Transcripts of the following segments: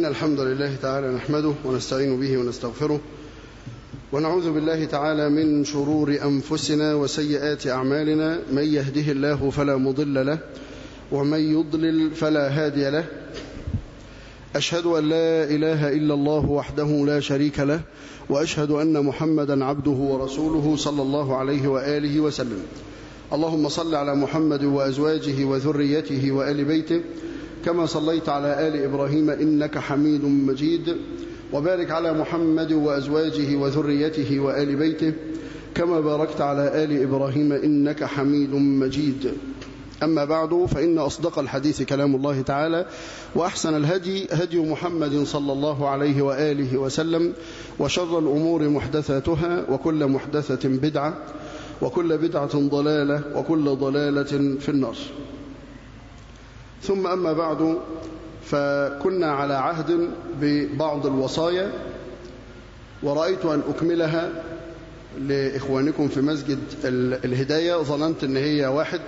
إن الحمد لله تعالى نحمده ونستعين به ونستغفره ونعوذ بالله تعالى من شرور أنفسنا وسيئات أعمالنا من يهده الله فلا مضل له ومن يضلل فلا هادي له أشهد أن لا إله إلا الله وحده لا شريك له وأشهد أن محمدا عبده ورسوله صلى الله عليه وآله وسلم اللهم صل على محمد وأزواجه وذريته وآل بيته كما صليت على آل إبراهيم إنك حميد مجيد وبارك على محمد وأزواجه وذريته وآل بيته كما باركت على آل إبراهيم إنك حميد مجيد أما بعد فإن أصدق الحديث كلام الله تعالى وأحسن الهدي هدي محمد صلى الله عليه وآله وسلم وشر الأمور محدثاتها وكل محدثة بدعة وكل بدعة ضلالة وكل ضلالة في النار ثم أما بعد فكنا على عهد ببعض الوصايا ورأيت أن أكملها لإخوانكم في مسجد الهداية ظننت أن هي واحد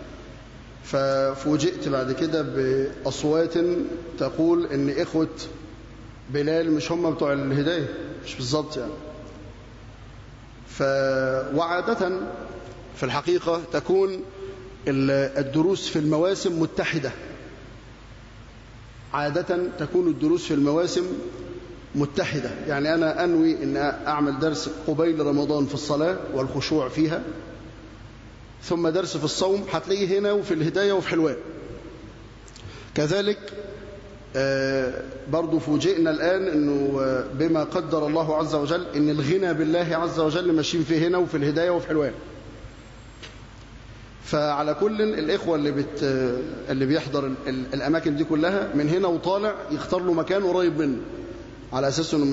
ففوجئت بعد كده بأصوات تقول أن إخوة بلال مش هم بتوع الهداية مش بالظبط يعني ف... وعادة في الحقيقة تكون الدروس في المواسم متحدة عادة تكون الدروس في المواسم متحدة يعني أنا أنوي أن أعمل درس قبيل رمضان في الصلاة والخشوع فيها ثم درس في الصوم هتلاقيه هنا وفي الهداية وفي حلوان كذلك برضو فوجئنا الآن أنه بما قدر الله عز وجل أن الغنى بالله عز وجل ماشيين فيه هنا وفي الهداية وفي حلوان فعلى كل الإخوة اللي, بت اللي بيحضر الأماكن دي كلها من هنا وطالع يختار له مكان قريب منه على أساس أنه ما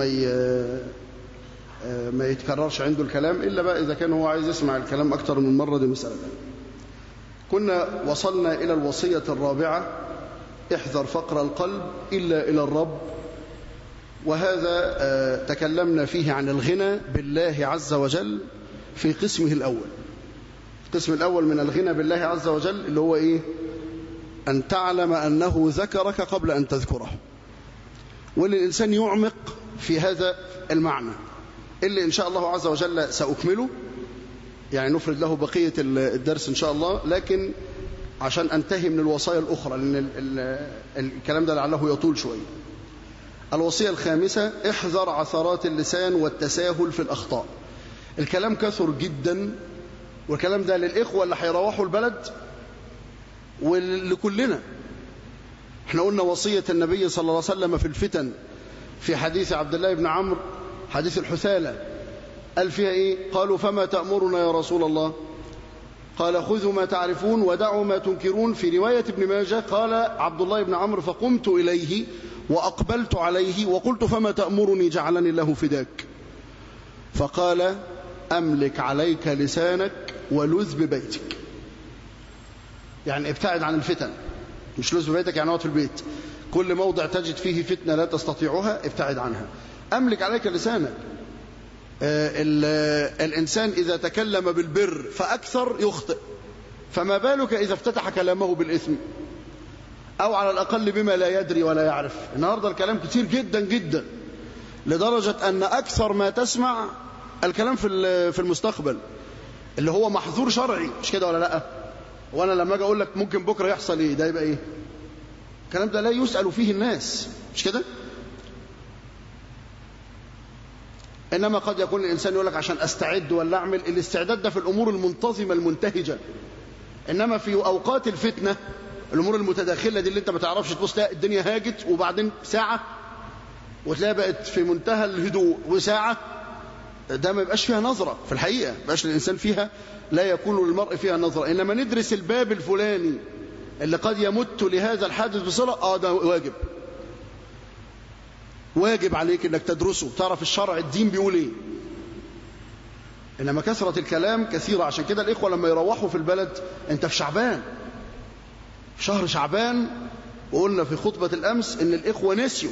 ما يتكررش عنده الكلام إلا بقى إذا كان هو عايز يسمع الكلام أكتر من مرة دي مسألة كنا وصلنا إلى الوصية الرابعة احذر فقر القلب إلا إلى الرب وهذا تكلمنا فيه عن الغنى بالله عز وجل في قسمه الأول القسم الأول من الغنى بالله عز وجل اللي هو إيه أن تعلم أنه ذكرك قبل أن تذكره وللإنسان يعمق في هذا المعنى اللي إن شاء الله عز وجل سأكمله يعني نفرد له بقية الدرس إن شاء الله لكن عشان أنتهي من الوصايا الأخرى لأن الكلام ده لعله يطول شوية الوصية الخامسة احذر عثرات اللسان والتساهل في الأخطاء الكلام كثر جدا والكلام ده للإخوة اللي هيروحوا البلد ولكلنا احنا قلنا وصية النبي صلى الله عليه وسلم في الفتن في حديث عبد الله بن عمرو حديث الحثالة قال فيها ايه قالوا فما تأمرنا يا رسول الله قال خذوا ما تعرفون ودعوا ما تنكرون في رواية ابن ماجه قال عبد الله بن عمرو فقمت إليه وأقبلت عليه وقلت فما تأمرني جعلني الله فداك فقال أملك عليك لسانك ولذ ببيتك يعني ابتعد عن الفتن مش لذ ببيتك يعني اقعد في البيت كل موضع تجد فيه فتنة لا تستطيعها ابتعد عنها أملك عليك لسانك الإنسان إذا تكلم بالبر فأكثر يخطئ فما بالك إذا افتتح كلامه بالإثم أو على الأقل بما لا يدري ولا يعرف النهاردة الكلام كتير جدا جدا لدرجة أن أكثر ما تسمع الكلام في في المستقبل اللي هو محظور شرعي مش كده ولا لا وانا لما اجي اقول لك ممكن بكره يحصل ايه ده يبقى ايه الكلام ده لا يسأل فيه الناس مش كده انما قد يكون الانسان يقول لك عشان استعد ولا اعمل الاستعداد ده في الامور المنتظمه المنتهجه انما في اوقات الفتنه الامور المتداخله دي اللي انت ما تعرفش تبص تلاقي الدنيا هاجت وبعدين ساعه وتلاقي بقت في منتهى الهدوء وساعه ده ما يبقاش فيها نظرة في الحقيقة ما يبقاش الإنسان فيها لا يكون للمرء فيها نظرة إنما ندرس الباب الفلاني اللي قد يمت لهذا الحادث بصلة آه ده واجب واجب عليك إنك تدرسه تعرف الشرع الدين بيقول إيه إنما كثرة الكلام كثيرة عشان كده الإخوة لما يروحوا في البلد أنت في شعبان في شهر شعبان وقلنا في خطبة الأمس إن الإخوة نسيوا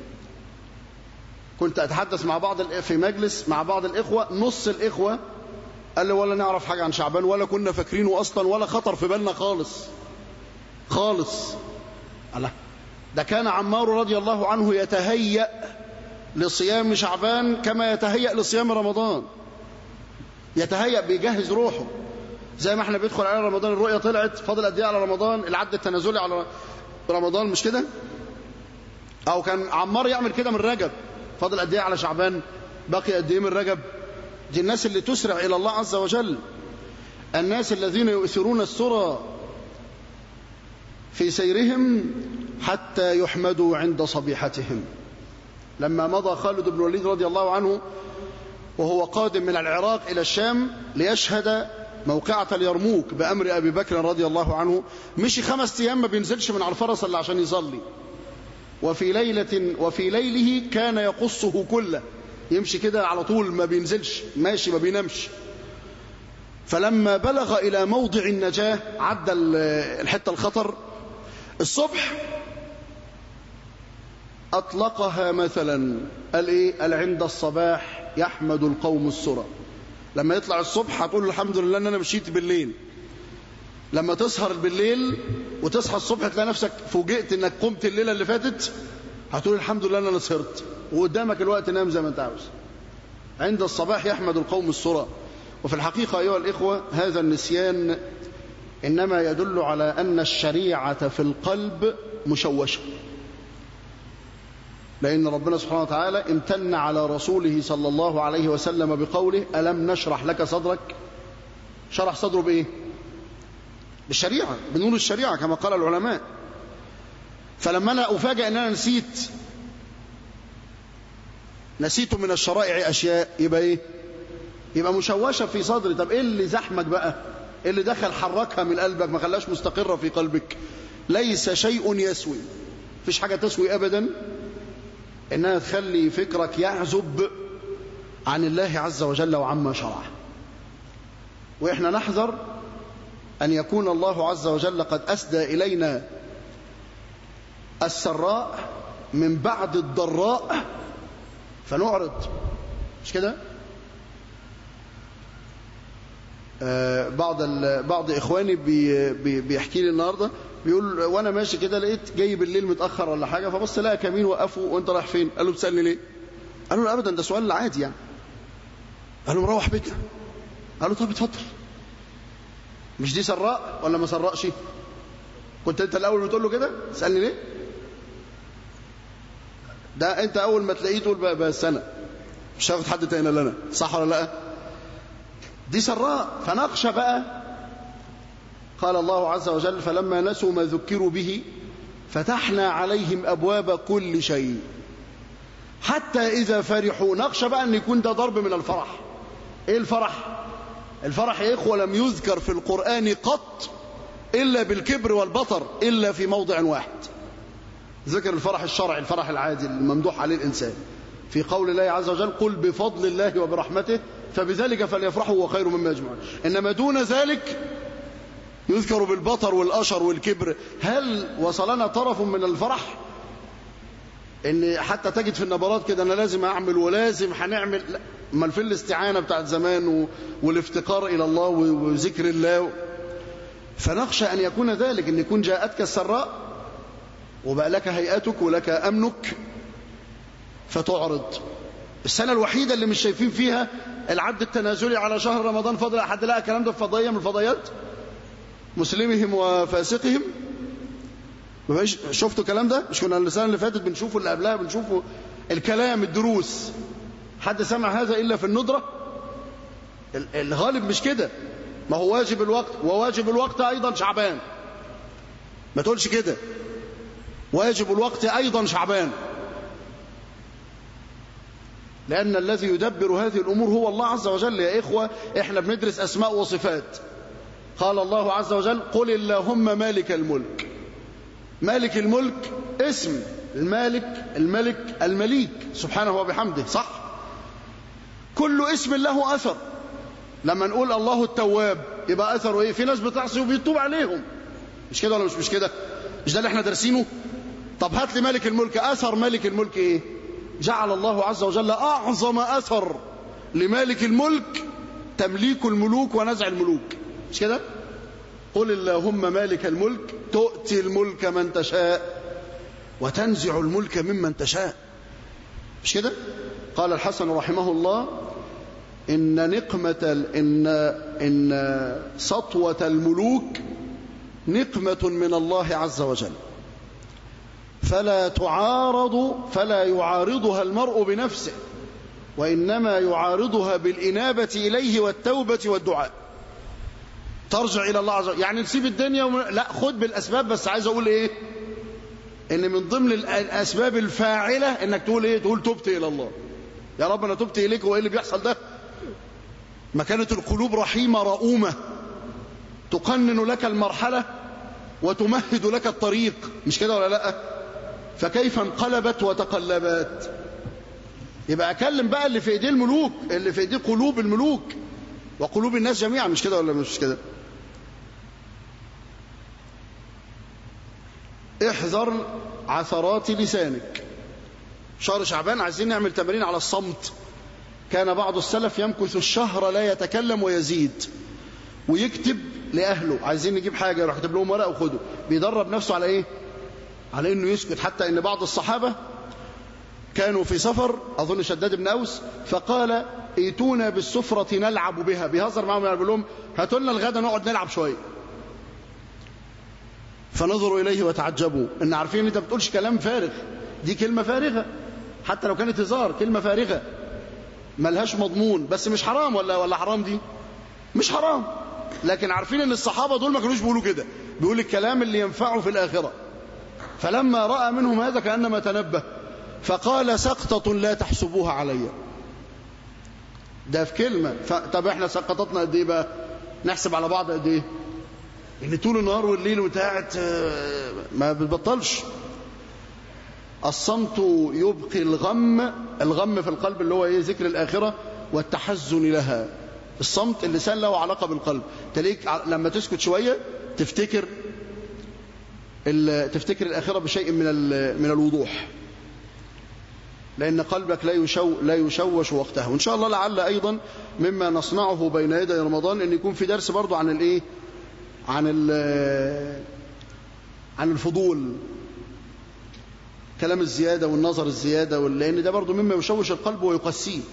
كنت أتحدث مع بعض في مجلس مع بعض الإخوة نص الإخوة قال لي ولا نعرف حاجة عن شعبان ولا كنا فاكرينه أصلا ولا خطر في بالنا خالص خالص الله ده كان عمار رضي الله عنه يتهيأ لصيام شعبان كما يتهيأ لصيام رمضان يتهيأ بيجهز روحه زي ما احنا بيدخل على رمضان الرؤية طلعت فاضل قد ايه على رمضان العد التنازلي على رمضان مش كده او كان عمار يعمل كده من رجب فاضل قد ايه على شعبان باقي قد ايه من رجب دي الناس اللي تسرع الى الله عز وجل الناس الذين يؤثرون السرى في سيرهم حتى يحمدوا عند صبيحتهم لما مضى خالد بن الوليد رضي الله عنه وهو قادم من العراق إلى الشام ليشهد موقعة اليرموك بأمر أبي بكر رضي الله عنه مشي خمس أيام ما بينزلش من على الفرس إلا عشان يصلي وفي ليلة وفي ليله كان يقصه كله يمشي كده على طول ما بينزلش ماشي ما بينامش فلما بلغ إلى موضع النجاة عدى الحتة الخطر الصبح أطلقها مثلا قال إيه قال عند الصباح يحمد القوم السرى لما يطلع الصبح هتقول الحمد لله ان انا مشيت بالليل لما تسهر بالليل وتصحى الصبح تلاقي نفسك فوجئت انك قمت الليله اللي فاتت هتقول الحمد لله ان انا سهرت وقدامك الوقت نام زي ما انت عاوز عند الصباح يحمد القوم السرى وفي الحقيقه ايها الاخوه هذا النسيان انما يدل على ان الشريعه في القلب مشوشه لأن ربنا سبحانه وتعالى امتن على رسوله صلى الله عليه وسلم بقوله ألم نشرح لك صدرك شرح صدره بإيه بالشريعة بنور الشريعة كما قال العلماء فلما أنا أفاجأ أن أنا نسيت نسيت من الشرائع أشياء يبقى إيه يبقى مشوشة في صدري طب إيه اللي زحمك بقى إيه اللي دخل حركها من قلبك ما خلاش مستقرة في قلبك ليس شيء يسوي فيش حاجة تسوي أبدا إنها تخلي فكرك يعزب عن الله عز وجل وعما شرعه وإحنا نحذر أن يكون الله عز وجل قد أسدى إلينا السراء من بعد الضراء فنعرض مش كده آه بعض بعض إخواني بي بي بيحكي لي النهارده بيقول وانا ماشي كده لقيت جاي بالليل متاخر ولا حاجه فبص لقى كمين وقفوا وانت رايح فين قال له بتسالني ليه قال له ابدا ده سؤال عادي يعني قال له مروح بيتنا قال له طب اتفضل مش دي سراء ولا ما سرقش كنت انت الاول بتقول له كده تسالني ليه ده انت اول ما تلاقيه تقول بقى بس انا مش هاخد حد تاني الا انا صح ولا لا دي سراء فنخشى بقى قال الله عز وجل فلما نسوا ما ذكروا به فتحنا عليهم أبواب كل شيء حتى إذا فرحوا نخشى بقى أن يكون ده ضرب من الفرح إيه الفرح الفرح يا إخوة لم يذكر في القرآن قط إلا بالكبر والبطر إلا في موضع واحد ذكر الفرح الشرعي الفرح العادي الممدوح عليه الإنسان في قول الله عز وجل قل بفضل الله وبرحمته فبذلك فليفرحوا وخير مما يجمعون إنما دون ذلك يذكر بالبطر والأشر والكبر هل وصلنا طرف من الفرح ان حتى تجد في النبرات كده انا لازم اعمل ولازم هنعمل لا امال فين الاستعانه بتاعت زمان و... والافتقار الى الله و... وذكر الله فنخشى ان يكون ذلك ان يكون جاءتك السراء وبقى لك هيئتك ولك امنك فتعرض السنه الوحيده اللي مش شايفين فيها العد التنازلي على شهر رمضان فضل حد لقى الكلام ده في فضائيه من الفضائيات مسلمهم وفاسقهم شفتوا الكلام ده مش كنا السنه اللي فاتت بنشوفه اللي قبلها بنشوفه الكلام الدروس حد سمع هذا الا في الندره الغالب مش كده ما هو واجب الوقت وواجب الوقت ايضا شعبان ما تقولش كده واجب الوقت ايضا شعبان لأن الذي يدبر هذه الأمور هو الله عز وجل يا إخوة إحنا بندرس أسماء وصفات قال الله عز وجل قل اللهم مالك الملك مالك الملك اسم المالك الملك المليك سبحانه وبحمده صح كل اسم له أثر لما نقول الله التواب يبقى أثره إيه في ناس بتعصي وبيتوب عليهم مش كده ولا مش مش كده مش ده اللي احنا دارسينه طب هات لي مالك الملك أثر مالك الملك إيه جعل الله عز وجل أعظم أثر لمالك الملك تمليك الملوك ونزع الملوك مش كده قل اللهم مالك الملك تؤتي الملك من تشاء وتنزع الملك ممن تشاء مش كده قال الحسن رحمه الله إن نقمة إن إن سطوة الملوك نقمة من الله عز وجل فلا تعارض فلا يعارضها المرء بنفسه وإنما يعارضها بالإنابة إليه والتوبة والدعاء ترجع إلى الله عز وجل يعني نسيب الدنيا وم... لا خد بالأسباب بس عايز أقول إيه إن من ضمن الأسباب الفاعلة إنك تقول إيه تقول تبت إلى الله يا رب أنا تبت إليك وإيه اللي بيحصل ده ما كانت القلوب رحيمة رؤومة تقنن لك المرحلة وتمهد لك الطريق مش كده ولا لا فكيف انقلبت وتقلبت يبقى اكلم بقى اللي في ايديه الملوك اللي في ايديه قلوب الملوك وقلوب الناس جميعا مش كده ولا مش كده احذر عثرات لسانك شهر شعبان عايزين نعمل تمارين على الصمت كان بعض السلف يمكث الشهر لا يتكلم ويزيد ويكتب لأهله عايزين نجيب حاجة يروح كتب لهم ورقة وخده بيدرب نفسه على ايه على انه يسكت حتى ان بعض الصحابة كانوا في سفر اظن شداد بن اوس فقال ائتونا بالسفرة نلعب بها بيهزر معهم يقول لهم هاتوا لنا الغدا نقعد نلعب شوية فنظروا اليه وتعجبوا ان عارفين ان انت بتقولش كلام فارغ دي كلمة فارغة حتى لو كانت هزار كلمة فارغة ملهاش مضمون بس مش حرام ولا ولا حرام دي مش حرام لكن عارفين ان الصحابة دول ما كانوش بيقولوا كده بيقول الكلام اللي ينفعه في الآخرة فلما رأى منهم هذا كأنما تنبه فقال سقطة لا تحسبوها علي ده في كلمة ف... طب احنا سقطتنا قد ايه بقى نحسب على بعض قد ايه ان طول النهار والليل وانت قاعد ما بتبطلش الصمت يبقي الغم الغم في القلب اللي هو ايه ذكر الآخرة والتحزن لها الصمت اللسان له علاقة بالقلب تليك لما تسكت شوية تفتكر تفتكر الآخرة بشيء من من الوضوح لأن قلبك لا يشو لا يشوش وقتها وإن شاء الله لعل أيضا مما نصنعه بين يدي رمضان أن يكون في درس برضو عن الإيه عن عن الفضول كلام الزيادة والنظر الزيادة لأن ده برضو مما يشوش القلب ويقسيه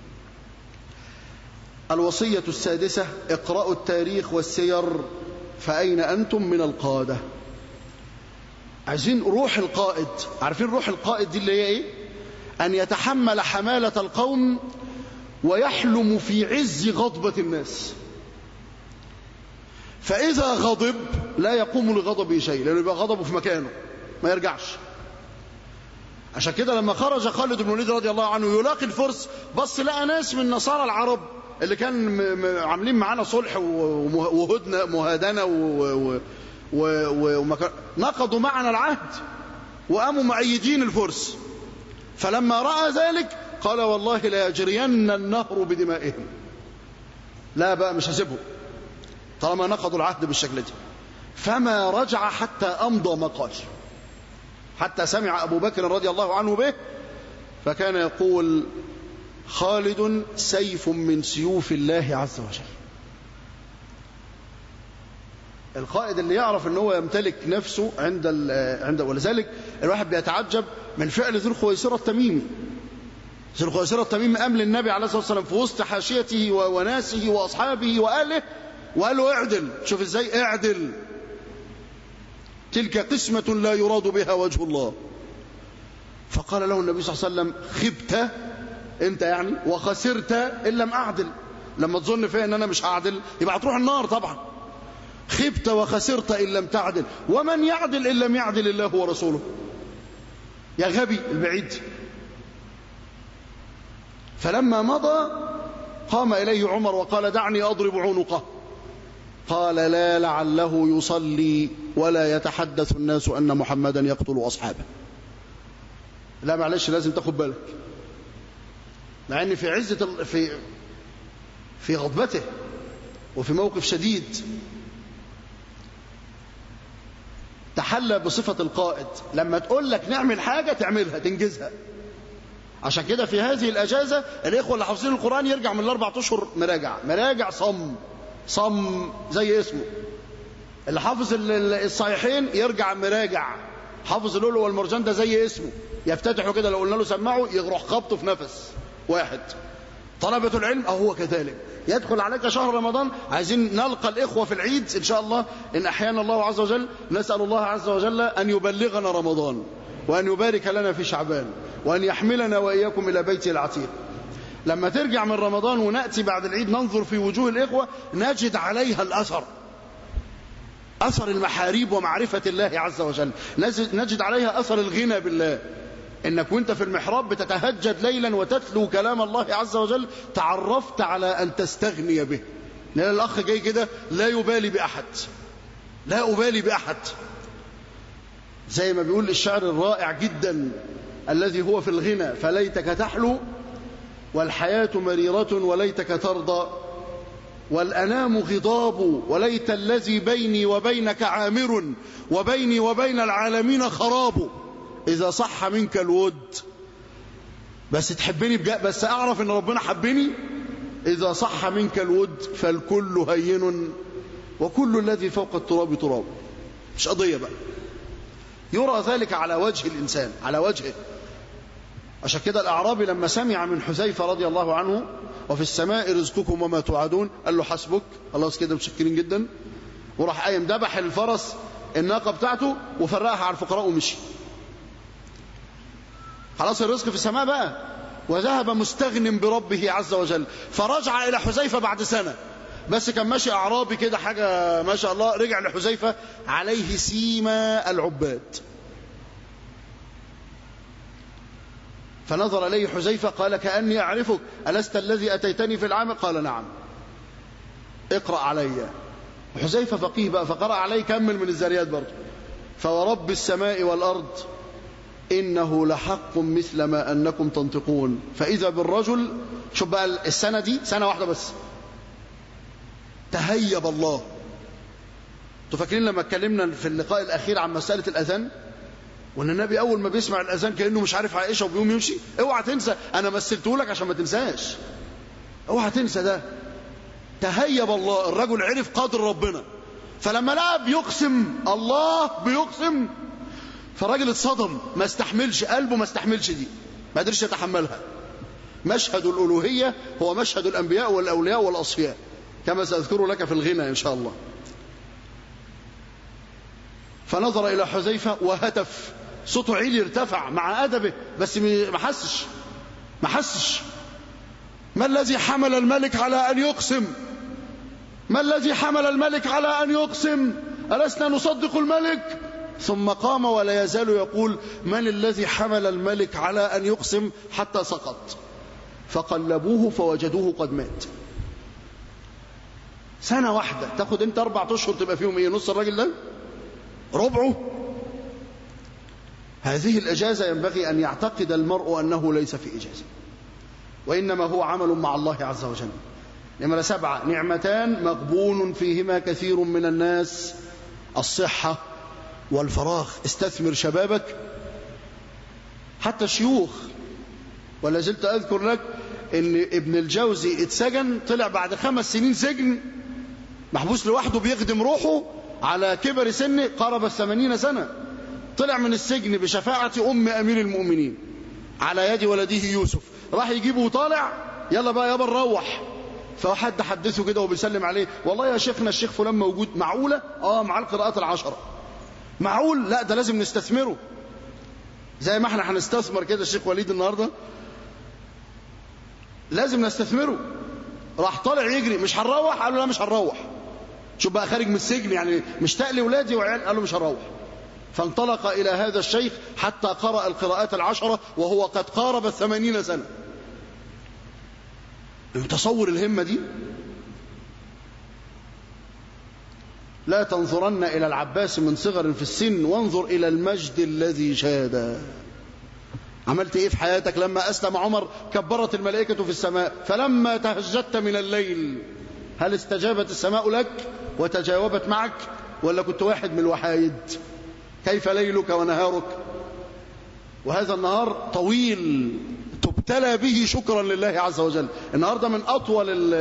الوصية السادسة اقرأوا التاريخ والسير فأين أنتم من القادة عايزين روح القائد عارفين روح القائد دي اللي هي ايه أن يتحمل حمالة القوم ويحلم في عز غضبة الناس فإذا غضب لا يقوم لغضبه شيء لأنه يبقى غضبه في مكانه ما يرجعش عشان كده لما خرج خالد بن الوليد رضي الله عنه يلاقي الفرس بص لقى ناس من نصارى العرب اللي كان عاملين معانا صلح وهدنه مهادنه ونقضوا معنا العهد وقاموا معيدين الفرس فلما راى ذلك قال والله لا يجرين النهر بدمائهم لا بقى مش هسيبهم طالما نقضوا العهد بالشكل ده فما رجع حتى امضى ما قال حتى سمع ابو بكر رضي الله عنه به فكان يقول خالد سيف من سيوف الله عز وجل القائد اللي يعرف ان هو يمتلك نفسه عند عند ولذلك الواحد بيتعجب من فعل ذو الخويصره التميمي ذو الخويصره التميمي امل النبي عليه الصلاه والسلام في وسط حاشيته وناسه واصحابه واهله وقال له اعدل شوف ازاي اعدل تلك قسمه لا يراد بها وجه الله فقال له النبي صلى الله عليه وسلم خبت انت يعني وخسرت ان لم اعدل لما تظن فيها ان انا مش هعدل يبقى هتروح النار طبعا خبت وخسرت ان لم تعدل ومن يعدل ان لم يعدل الله ورسوله يا غبي البعيد فلما مضى قام اليه عمر وقال دعني اضرب عنقه قال لا لعله يصلي ولا يتحدث الناس ان محمدا يقتل اصحابه لا معلش لازم تاخد بالك مع ان في عزة في في غضبته وفي موقف شديد تحلى بصفة القائد لما تقول لك نعمل حاجة تعملها تنجزها عشان كده في هذه الأجازة الإخوة اللي حافظين القرآن يرجع من الأربع أشهر مراجع مراجع صم صم زي اسمه اللي حافظ الصحيحين يرجع مراجع حافظ اللؤلؤ والمرجان ده زي اسمه يفتتحوا كده لو قلنا له سمعوا يروح خبطه في نفس واحد طلبة العلم أهو كذلك يدخل عليك شهر رمضان عايزين نلقى الإخوة في العيد إن شاء الله إن أحيانا الله عز وجل نسأل الله عز وجل أن يبلغنا رمضان وأن يبارك لنا في شعبان وأن يحملنا وإياكم إلى بيته العتيق لما ترجع من رمضان ونأتي بعد العيد ننظر في وجوه الإخوة نجد عليها الأثر أثر المحاريب ومعرفة الله عز وجل نجد عليها أثر الغنى بالله إنك وانت في المحراب بتتهجد ليلا وتتلو كلام الله عز وجل تعرفت على أن تستغني به لأن الأخ جاي كده لا يبالي بأحد لا أبالي بأحد زي ما بيقول الشعر الرائع جدا الذي هو في الغنى فليتك تحلو والحياة مريرة وليتك ترضى والأنام غضاب وليت الذي بيني وبينك عامر وبيني وبين العالمين خراب إذا صح منك الود بس تحبني بجاء بس أعرف أن ربنا حبني إذا صح منك الود فالكل هين وكل الذي فوق التراب تراب مش قضية بقى يرى ذلك على وجه الإنسان على وجهه عشان كده الأعرابي لما سمع من حذيفة رضي الله عنه وفي السماء رزقكم وما توعدون قال له حسبك خلاص كده متشكرين جدا وراح قايم ذبح الفرس الناقة بتاعته وفرقها على الفقراء ومشي خلاص الرزق في السماء بقى وذهب مستغن بربه عز وجل فرجع إلى حذيفة بعد سنة بس كان ماشي أعرابي كده حاجة ما شاء الله رجع لحذيفة عليه سيما العباد فنظر إليه حذيفة قال كأني أعرفك ألست الذي أتيتني في العام قال نعم اقرأ علي حذيفة فقيه بقى فقرأ عليه كمل من الزريات برضه فورب السماء والأرض إنه لحق مثل ما أنكم تنطقون فإذا بالرجل شوف بقى السنة دي سنة واحدة بس تهيب الله انتوا فاكرين لما اتكلمنا في اللقاء الأخير عن مسألة الأذان وان النبي اول ما بيسمع الاذان كانه مش عارف عائشه وبيقوم يمشي اوعى تنسى انا مثلته لك عشان ما تنساش اوعى تنسى ده تهيب الله الرجل عرف قدر ربنا فلما لقى بيقسم الله بيقسم فالراجل اتصدم ما استحملش قلبه ما استحملش دي ما قدرش يتحملها مشهد الالوهيه هو مشهد الانبياء والاولياء والاصفياء كما ساذكره لك في الغنى ان شاء الله فنظر الى حذيفه وهتف صوته عيلي ارتفع مع أدبه بس ما حسش ما حسش ما الذي حمل الملك على أن يقسم ما الذي حمل الملك على أن يقسم ألسنا نصدق الملك ثم قام ولا يزال يقول من الذي حمل الملك على أن يقسم حتى سقط فقلبوه فوجدوه قد مات سنة واحدة تاخد انت أربع أشهر تبقى فيهم ايه نص الراجل ده ربعه هذه الإجازة ينبغي أن يعتقد المرء أنه ليس في إجازة وإنما هو عمل مع الله عز وجل نمرة سبعة نعمتان مغبون فيهما كثير من الناس الصحة والفراغ استثمر شبابك حتى الشيوخ ولا زلت أذكر لك ان ابن الجوزي اتسجن طلع بعد خمس سنين سجن محبوس لوحده بيخدم روحه على كبر سنه قرب الثمانين سنة طلع من السجن بشفاعة أم أمير المؤمنين على يد ولده يوسف راح يجيبه وطالع يلا بقى يابا نروح فحد حدثه كده وبيسلم عليه والله يا شيخنا الشيخ فلان موجود معقولة اه مع القراءات العشرة معقول لا ده لازم نستثمره زي ما احنا هنستثمر كده الشيخ وليد النهارده لازم نستثمره راح طالع يجري مش هنروح قال له لا مش هنروح شوف بقى خارج من السجن يعني مشتاق لاولادي وعيال قال له مش هنروح فانطلق إلى هذا الشيخ حتى قرأ القراءات العشرة وهو قد قارب الثمانين سنة تصور الهمة دي لا تنظرن إلى العباس من صغر في السن وانظر إلى المجد الذي شاد عملت إيه في حياتك لما أسلم عمر كبرت الملائكة في السماء فلما تهجدت من الليل هل استجابت السماء لك وتجاوبت معك ولا كنت واحد من الوحايد كيف ليلك ونهارك وهذا النهار طويل تبتلى به شكرا لله عز وجل النهار ده من أطول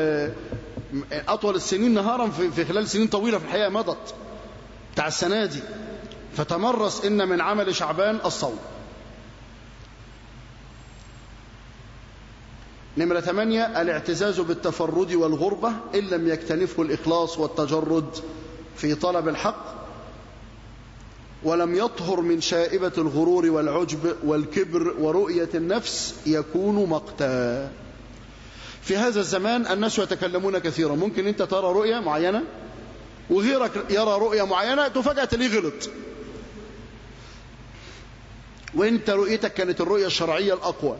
أطول السنين نهارا في خلال سنين طويلة في الحياة مضت بتاع السنة دي فتمرس إن من عمل شعبان الصوم نمرة ثمانية الاعتزاز بالتفرد والغربة إن لم يكتنفه الإخلاص والتجرد في طلب الحق ولم يطهر من شائبة الغرور والعجب والكبر ورؤية النفس يكون مقتا في هذا الزمان الناس يتكلمون كثيرا ممكن أنت ترى رؤية معينة وغيرك يرى رؤية معينة تفاجأ تلاقيه غلط وانت رؤيتك كانت الرؤية الشرعية الأقوى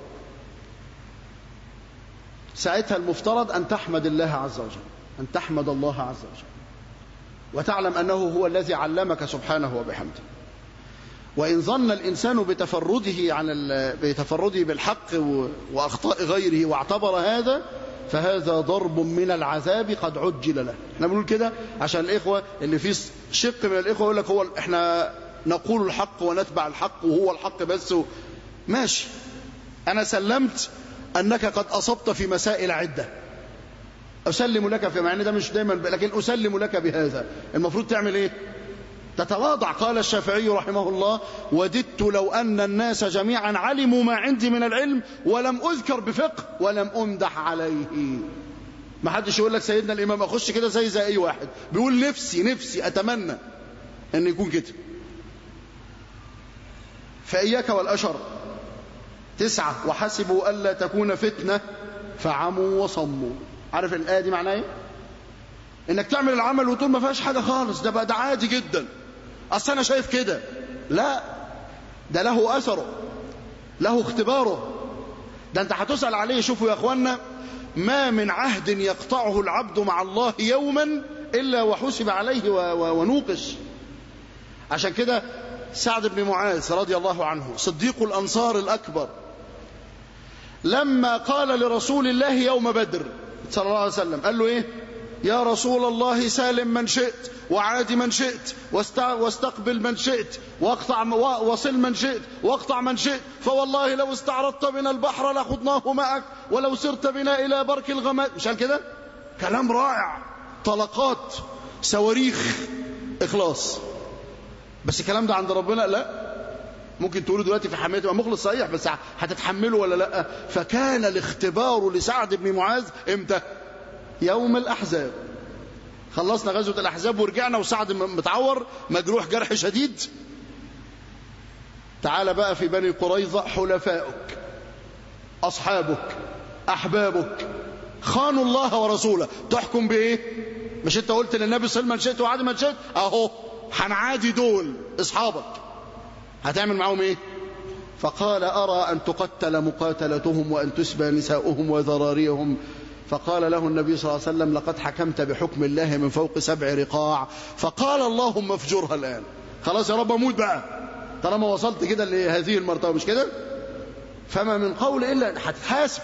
ساعتها المفترض أن تحمد الله عز وجل أن تحمد الله عز وجل وتعلم أنه هو الذي علمك سبحانه وبحمده وإن ظن الإنسان بتفرده عن بتفرده بالحق وأخطاء غيره واعتبر هذا فهذا ضرب من العذاب قد عجل له احنا بنقول كده عشان الإخوة اللي في شق من الإخوة يقول لك هو احنا نقول الحق ونتبع الحق وهو الحق بس و... ماشي أنا سلمت أنك قد أصبت في مسائل عدة أسلم لك في معنى ده مش دايما لكن أسلم لك بهذا المفروض تعمل إيه تتواضع قال الشافعي رحمه الله وددت لو أن الناس جميعا علموا ما عندي من العلم ولم أذكر بفقه ولم أمدح عليه ما حدش يقول لك سيدنا الإمام أخش كده زي زي أي واحد بيقول نفسي نفسي أتمنى أن يكون كده فإياك والأشر تسعة وحسبوا ألا تكون فتنة فعموا وصموا عارف الآية دي معناها ايه انك تعمل العمل وتقول ما فيهاش حاجة خالص ده بقى ده عادي جدا اصل انا شايف كده لا ده له اثره له اختباره ده انت هتسأل عليه شوفوا يا اخوانا ما من عهد يقطعه العبد مع الله يوما الا وحسب عليه ونوقش عشان كده سعد بن معاذ رضي الله عنه صديق الانصار الاكبر لما قال لرسول الله يوم بدر صلى الله عليه وسلم قال له ايه يا رسول الله سالم من شئت وعاد من شئت واستقبل من شئت واقطع وصل من شئت واقطع من شئت فوالله لو استعرضت بنا البحر لخضناه معك ولو سرت بنا الى برك الغمام مش قال كده كلام رائع طلقات صواريخ اخلاص بس الكلام ده عند ربنا لا ممكن تقولوا دلوقتي في حماية تبقى مخلص صحيح بس هتتحمله ولا لا فكان الاختبار لسعد بن معاذ امتى يوم الأحزاب خلصنا غزوة الأحزاب ورجعنا وسعد متعور مجروح جرح شديد تعال بقى في بني قريظة حلفاؤك أصحابك أحبابك خانوا الله ورسوله تحكم بإيه مش انت قلت للنبي صلى الله عليه وسلم من شئت وعاد من شئت اهو هنعادي دول اصحابك هتعمل معاهم ايه فقال ارى ان تقتل مقاتلتهم وان تسبى نساؤهم وذراريهم فقال له النبي صلى الله عليه وسلم لقد حكمت بحكم الله من فوق سبع رقاع فقال اللهم افجرها الان خلاص يا رب اموت بقى طالما وصلت كده لهذه المرتبه مش كده فما من قول الا هتتحاسب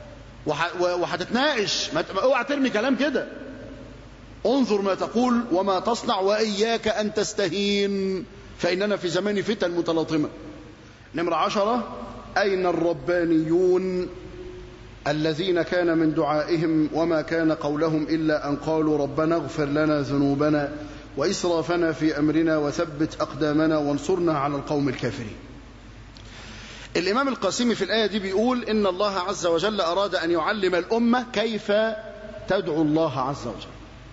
وهتتناقش اوعى ترمي كلام كده انظر ما تقول وما تصنع وإياك أن تستهين فإننا في زمان فتن متلاطمة نمرة عشرة أين الربانيون الذين كان من دعائهم وما كان قولهم إلا أن قالوا ربنا اغفر لنا ذنوبنا وإسرافنا في أمرنا وثبت أقدامنا وانصرنا على القوم الكافرين الإمام القاسمي في الآية دي بيقول إن الله عز وجل أراد أن يعلم الأمة كيف تدعو الله عز وجل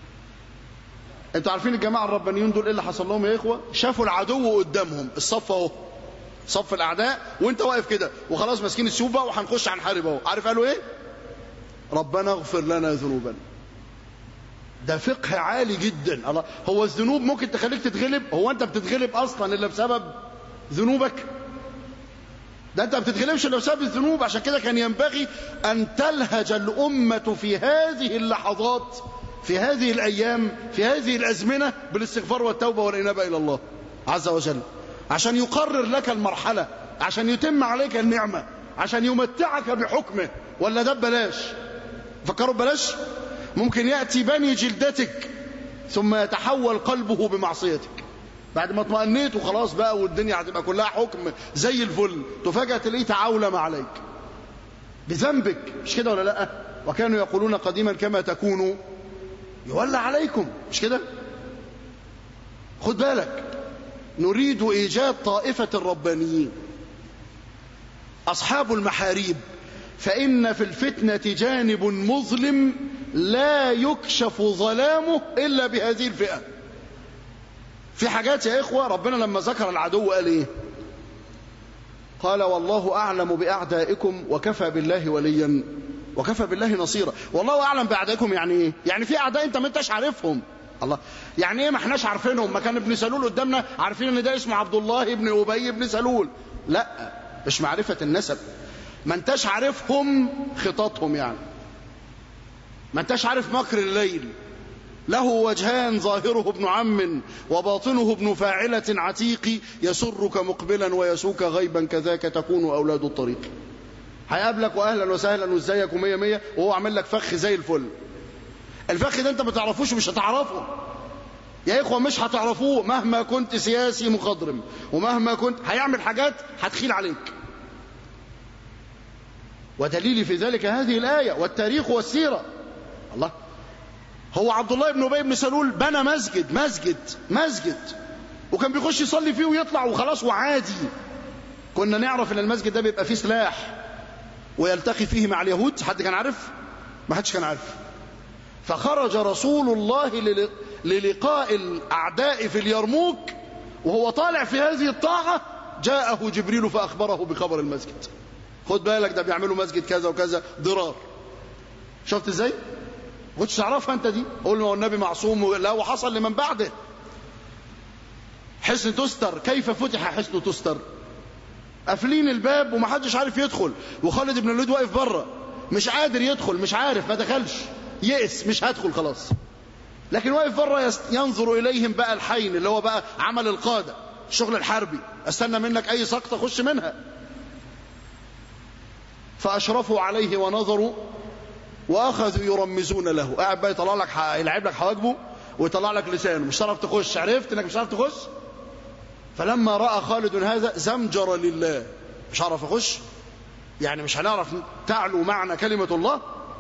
انتوا عارفين الجماعة الربانيون دول ايه اللي حصل لهم يا اخوة شافوا العدو قدامهم الصف اهو صف الاعداء وانت واقف كده وخلاص ماسكين السيوف بقى وهنخش هنحارب اهو عارف قالوا ايه ربنا اغفر لنا ذنوبنا ده فقه عالي جدا الله هو الذنوب ممكن تخليك تتغلب هو انت بتتغلب اصلا الا بسبب ذنوبك ده انت ما بتتغلبش الا بسبب الذنوب عشان كده كان ينبغي ان تلهج الامه في هذه اللحظات في هذه الأيام في هذه الأزمنة بالاستغفار والتوبة والإنابة إلى الله عز وجل عشان يقرر لك المرحلة عشان يتم عليك النعمة عشان يمتعك بحكمه ولا ده ببلاش فكروا ببلاش ممكن يأتي بني جلدتك ثم يتحول قلبه بمعصيتك بعد ما اطمأنيت وخلاص بقى والدنيا هتبقى كلها حكم زي الفل تفاجأ تلاقيه تعاولم عليك بذنبك مش كده ولا لا وكانوا يقولون قديما كما تكونوا يولى عليكم مش كده خد بالك نريد إيجاد طائفة الربانيين أصحاب المحاريب فإن في الفتنة جانب مظلم لا يكشف ظلامه إلا بهذه الفئة في حاجات يا إخوة ربنا لما ذكر العدو قال إيه قال والله أعلم بأعدائكم وكفى بالله وليا وكفى بالله نصيرا والله أعلم بأعدائكم يعني إيه يعني في أعداء أنت ما أنتش عارفهم الله يعني ايه ما احناش عارفينهم ما كان ابن سلول قدامنا عارفين ان ده اسمه عبد الله ابن ابي بن سلول لا مش معرفة النسب ما انتش عارفهم خططهم يعني ما انتش عارف مكر الليل له وجهان ظاهره ابن عم وباطنه ابن فاعلة عتيق يسرك مقبلا ويسوك غيبا كذاك تكون أولاد الطريق هيقابلك وأهلا وسهلا وازيك ومية مية وهو عامل لك فخ زي الفل الفخ ده انت ما تعرفوش ومش هتعرفه يا إخوة مش هتعرفوه مهما كنت سياسي مخضرم ومهما كنت هيعمل حاجات هتخيل عليك ودليلي في ذلك هذه الآية والتاريخ والسيرة الله هو عبد الله بن أبي بن سلول بنى مسجد مسجد مسجد وكان بيخش يصلي فيه ويطلع وخلاص وعادي كنا نعرف ان المسجد ده بيبقى فيه سلاح ويلتقي فيه مع اليهود حد كان عارف ما حدش كان عارف فخرج رسول الله للقاء الأعداء في اليرموك وهو طالع في هذه الطاعة جاءه جبريل فأخبره بخبر المسجد خد بالك ده بيعملوا مسجد كذا وكذا ضرار شفت ازاي كنتش تعرفها انت دي قول له النبي معصوم لا وحصل لمن بعده حصن تستر كيف فتح حصن تستر قافلين الباب ومحدش عارف يدخل وخالد بن الوليد واقف بره مش قادر يدخل مش عارف ما دخلش يئس مش هدخل خلاص لكن واقف بره ينظر اليهم بقى الحين اللي هو بقى عمل القاده الشغل الحربي استنى منك اي سقطه خش منها فاشرفوا عليه ونظروا واخذوا يرمزون له قاعد بقى يطلع لك يلعب لك حواجبه ويطلع لك لسانه مش هتعرف تخش عرفت انك مش هتعرف تخش فلما راى خالد هذا زمجر لله مش هعرف اخش يعني مش هنعرف تعلو معنى كلمه الله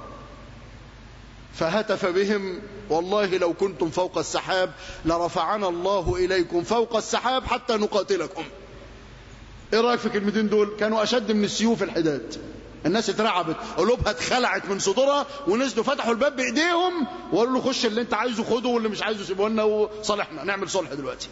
فهتف بهم والله لو كنتم فوق السحاب لرفعنا الله إليكم فوق السحاب حتى نقاتلكم ايه رأيك في الكلمتين دول كانوا أشد من السيوف الحداد الناس اترعبت قلوبها اتخلعت من صدورها ونزلوا فتحوا الباب بايديهم وقالوا له خش اللي انت عايزه خده واللي مش عايزه سيبه لنا وصالحنا نعمل صلح دلوقتي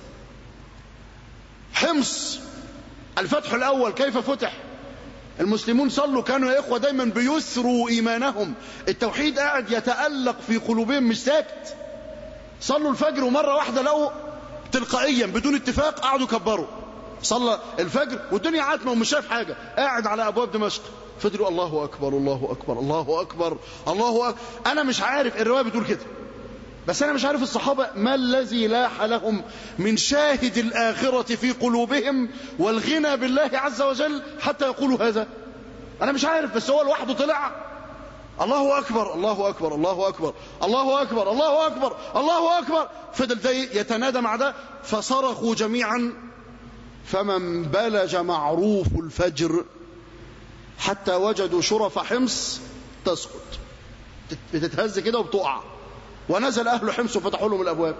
حمص الفتح الاول كيف فتح المسلمون صلوا كانوا يا إخوة دايما بيسروا إيمانهم التوحيد قاعد يتألق في قلوبهم مش ساكت صلوا الفجر ومرة واحدة لقوا تلقائيا بدون اتفاق قعدوا كبروا صلى الفجر والدنيا عاتمة ومش شايف حاجة قاعد على أبواب دمشق فضلوا الله أكبر الله أكبر الله أكبر الله أكبر أنا مش عارف الرواية بتقول كده بس أنا مش عارف الصحابة ما الذي لاح لهم من شاهد الآخرة في قلوبهم والغنى بالله عز وجل حتى يقولوا هذا أنا مش عارف بس هو لوحده طلع الله أكبر الله أكبر الله أكبر الله أكبر الله أكبر الله أكبر فضل ده يتنادى مع ده فصرخوا جميعا فمن بلج معروف الفجر حتى وجدوا شرف حمص تسقط بتتهز كده وبتقع ونزل أهل حمص وفتحوا لهم الأبواب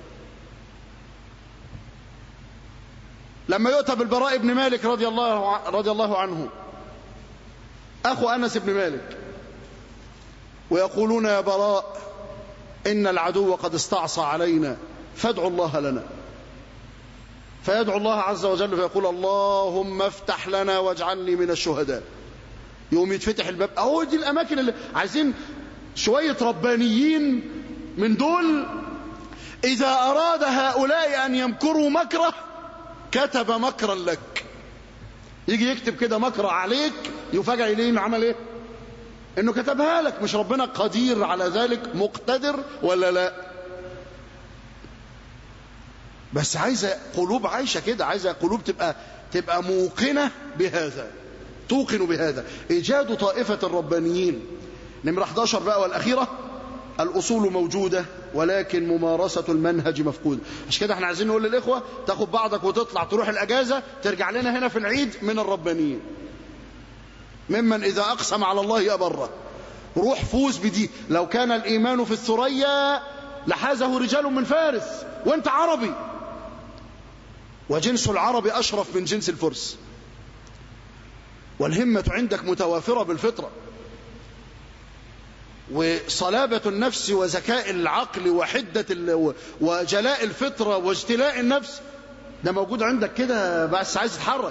لما يؤتى بالبراء بن مالك رضي الله, رضي الله عنه أخو أنس بن مالك ويقولون يا براء إن العدو قد استعصى علينا فادعوا الله لنا فيدعو الله عز وجل فيقول اللهم افتح لنا واجعلني من الشهداء يوم يتفتح الباب اهو دي الاماكن اللي عايزين شويه ربانيين من دول إذا أراد هؤلاء أن يمكروا مكره كتب مكرا لك يجي يكتب كده مكر عليك يفاجئ إليه عمل إيه إنه كتبها لك مش ربنا قدير على ذلك مقتدر ولا لا بس عايزة قلوب عايشة كده عايزة قلوب تبقى تبقى موقنة بهذا توقن بهذا إيجاد طائفة الربانيين نمرة 11 بقى والأخيرة الأصول موجودة ولكن ممارسة المنهج مفقودة عشان كده احنا عايزين نقول للإخوة تاخد بعضك وتطلع تروح الأجازة ترجع لنا هنا في العيد من الربانيين ممن إذا أقسم على الله أبره روح فوز بدي لو كان الإيمان في الثريا لحازه رجال من فارس وانت عربي وجنس العرب أشرف من جنس الفرس والهمة عندك متوافرة بالفطرة وصلابة النفس وذكاء العقل وحدة وجلاء الفطرة واجتلاء النفس ده موجود عندك كده بس عايز تتحرك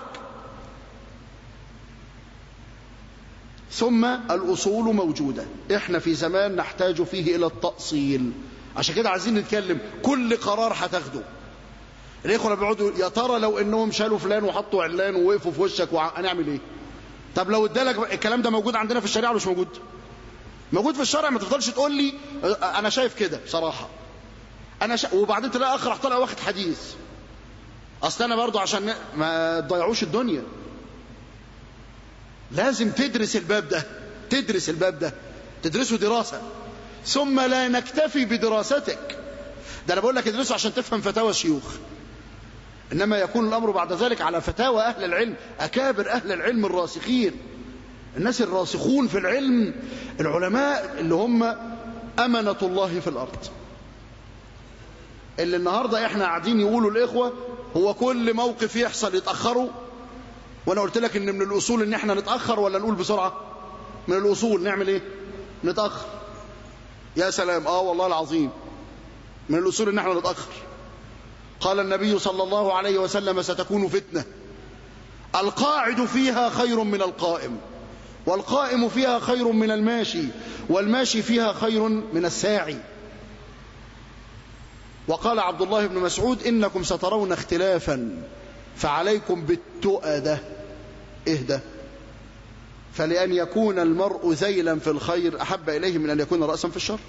ثم الأصول موجودة احنا في زمان نحتاج فيه إلى التأصيل عشان كده عايزين نتكلم كل قرار هتاخده الإخوة بيقعدوا يا ترى لو إنهم شالوا فلان وحطوا علان ووقفوا في وشك هنعمل إيه طب لو ادالك الكلام ده موجود عندنا في الشريعة ولا مش موجود موجود في الشرع ما تفضلش تقول لي انا شايف كده بصراحة انا شا... وبعدين تلاقي اخر طالع واخد حديث اصل انا برضو عشان ما تضيعوش الدنيا لازم تدرس الباب ده تدرس الباب ده تدرسه دراسة ثم لا نكتفي بدراستك ده انا بقول لك ادرسه عشان تفهم فتاوى الشيوخ انما يكون الامر بعد ذلك على فتاوى اهل العلم اكابر اهل العلم الراسخين الناس الراسخون في العلم العلماء اللي هم أمنة الله في الأرض اللي النهاردة احنا قاعدين يقولوا الإخوة هو كل موقف يحصل يتأخروا وأنا قلت لك إن من الأصول إن احنا نتأخر ولا نقول بسرعة من الأصول نعمل إيه نتأخر يا سلام آه والله العظيم من الأصول إن احنا نتأخر قال النبي صلى الله عليه وسلم ستكون فتنة القاعد فيها خير من القائم والقائم فيها خير من الماشي والماشي فيها خير من الساعي وقال عبد الله بن مسعود إنكم سترون اختلافا فعليكم بالتؤدة اهدى فلأن يكون المرء ذيلا في الخير أحب إليه من أن يكون رأسا في الشر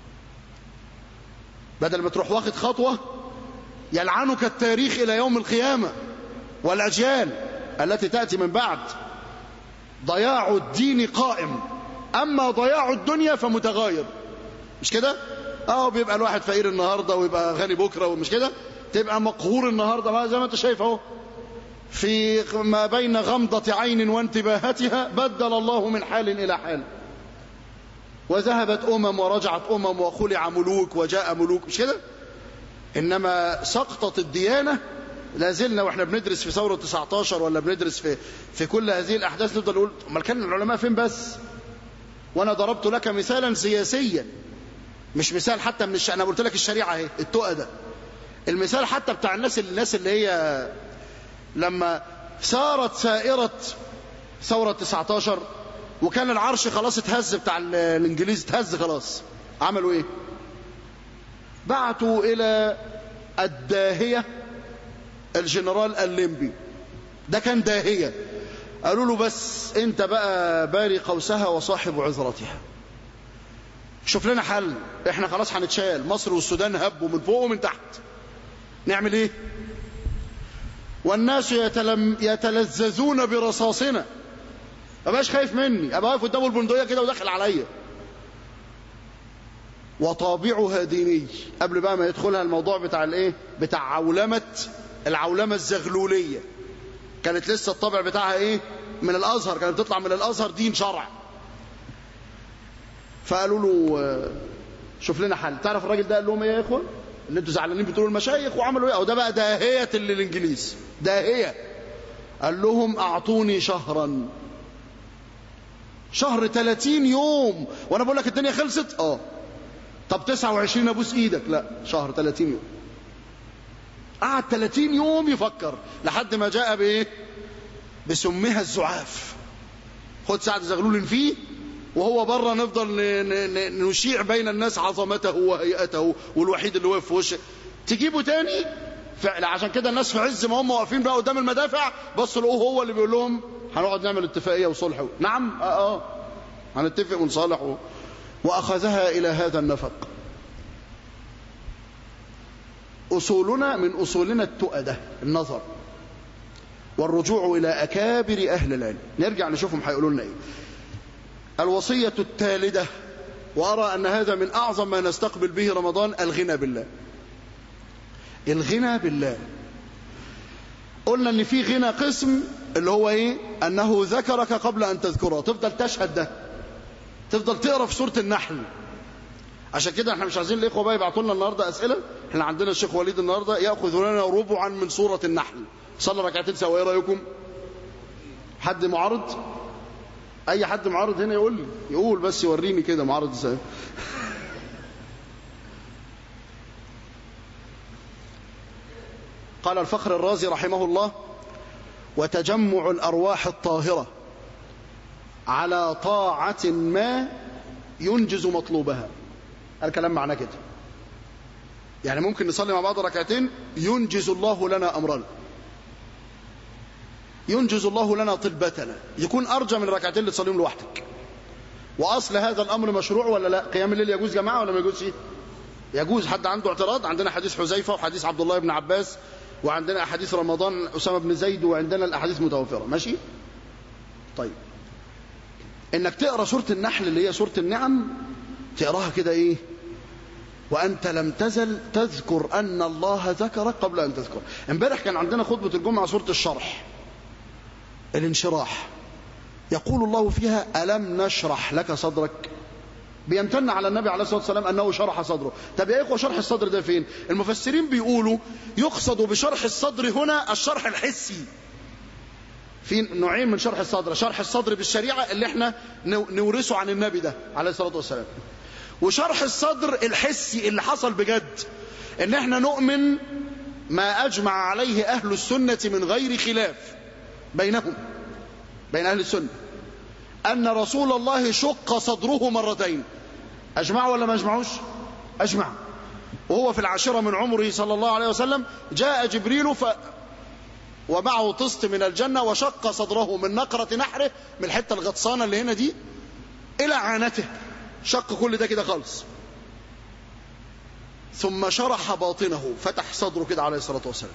بدل ما تروح واخد خطوة يلعنك التاريخ إلى يوم القيامة والأجيال التي تأتي من بعد ضياع الدين قائم أما ضياع الدنيا فمتغاير مش كده اه بيبقى الواحد فقير النهاردة ويبقى غني بكرة ومش كده تبقى مقهور النهاردة ما زي ما انت شايف اهو في ما بين غمضة عين وانتباهتها بدل الله من حال إلى حال وذهبت أمم ورجعت أمم وخلع ملوك وجاء ملوك مش كده إنما سقطت الديانة لا زلنا واحنا بندرس في ثورة 19 ولا بندرس في في كل هذه الأحداث نفضل نقول امال كان العلماء فين بس وأنا ضربت لك مثالا سياسيا مش مثال حتى من الش... أنا قلت لك الشريعة اهي التقى ده المثال حتى بتاع الناس الناس اللي هي لما سارت سائرة ثورة 19 وكان العرش خلاص اتهز بتاع الانجليز اتهز خلاص عملوا ايه بعتوا الى الداهية الجنرال الليمبي ده كان داهية قالوا له بس انت بقى باري قوسها وصاحب عذرتها شوف لنا حل احنا خلاص هنتشال مصر والسودان هبوا من فوق ومن تحت نعمل ايه والناس يتلم يتلذذون برصاصنا ما بقاش خايف مني ابقى واقف قدامه البندقيه كده وداخل عليا وطابعها ديني قبل بقى ما يدخلها الموضوع بتاع الايه بتاع عولمه العولمه الزغلوليه كانت لسه الطبع بتاعها ايه من الازهر كانت بتطلع من الازهر دين شرع فقالوا له شوف لنا حل تعرف الراجل ده قال لهم ايه يا اخوان اللي انتوا زعلانين بتقولوا المشايخ وعملوا ايه او ده بقى داهيه للانجليز داهيه قال لهم اعطوني شهرا شهر 30 يوم وانا بقول لك الدنيا خلصت اه طب 29 ابوس ايدك لا شهر 30 يوم قعد 30 يوم يفكر لحد ما جاء بايه بسمها الزعاف خد سعد زغلول فيه وهو بره نفضل نشيع بين الناس عظمته وهيئته والوحيد اللي واقف في وشه تجيبه تاني فعلا عشان كده الناس في عز ما هم واقفين بقى قدام المدافع بصوا لقوه هو اللي بيقول لهم هنقعد نعمل اتفاقيه وصلح نعم اه اه هنتفق ونصالح واخذها الى هذا النفق اصولنا من اصولنا التؤده النظر والرجوع الى اكابر اهل العلم نرجع نشوفهم هيقولوا لنا ايه الوصيه الثالثه وارى ان هذا من اعظم ما نستقبل به رمضان الغنى بالله الغنى بالله قلنا ان في غنى قسم اللي هو ايه انه ذكرك قبل ان تذكره تفضل تشهد ده تفضل تقرا في سوره النحل عشان كده احنا مش عايزين الاخوه بقى يبعتوا لنا النهارده اسئله احنا عندنا الشيخ وليد النهارده ياخذ لنا ربعا من سوره النحل صلى ركعتين سوا ايه رايكم حد معارض اي حد معارض هنا يقول لي يقول بس يوريني كده معارض ازاي قال الفخر الرازي رحمه الله وتجمع الارواح الطاهره على طاعه ما ينجز مطلوبها الكلام معناه كده يعني ممكن نصلي مع بعض ركعتين ينجز الله لنا امرنا ينجز الله لنا طلبتنا يكون ارجى من الركعتين اللي تصليهم لوحدك واصل هذا الامر مشروع ولا لا قيام الليل يجوز جماعه ولا ما يجوزش يجوز حد عنده اعتراض عندنا حديث حذيفه وحديث عبد الله بن عباس وعندنا احاديث رمضان اسامه بن زيد وعندنا الاحاديث متوفره ماشي طيب انك تقرا سوره النحل اللي هي سوره النعم تقراها كده ايه وانت لم تزل تذكر ان الله ذكرك قبل ان تذكر امبارح كان عندنا خطبه الجمعه سوره الشرح الانشراح يقول الله فيها الم نشرح لك صدرك بيمتن على النبي عليه الصلاه والسلام انه شرح صدره طب يا اخوه شرح الصدر ده فين المفسرين بيقولوا يقصد بشرح الصدر هنا الشرح الحسي في نوعين من شرح الصدر شرح الصدر بالشريعه اللي احنا نورثه عن النبي ده عليه الصلاه والسلام وشرح الصدر الحسي اللي حصل بجد ان احنا نؤمن ما اجمع عليه اهل السنه من غير خلاف بينهم بين اهل السنه أن رسول الله شق صدره مرتين أجمعوا ولا ما أجمعوش أجمع وهو في العاشرة من عمره صلى الله عليه وسلم جاء جبريل ف ومعه طست من الجنة وشق صدره من نقرة نحره من الحتة الغطسانة اللي هنا دي إلى عانته شق كل ده كده خالص ثم شرح باطنه فتح صدره كده عليه الصلاة والسلام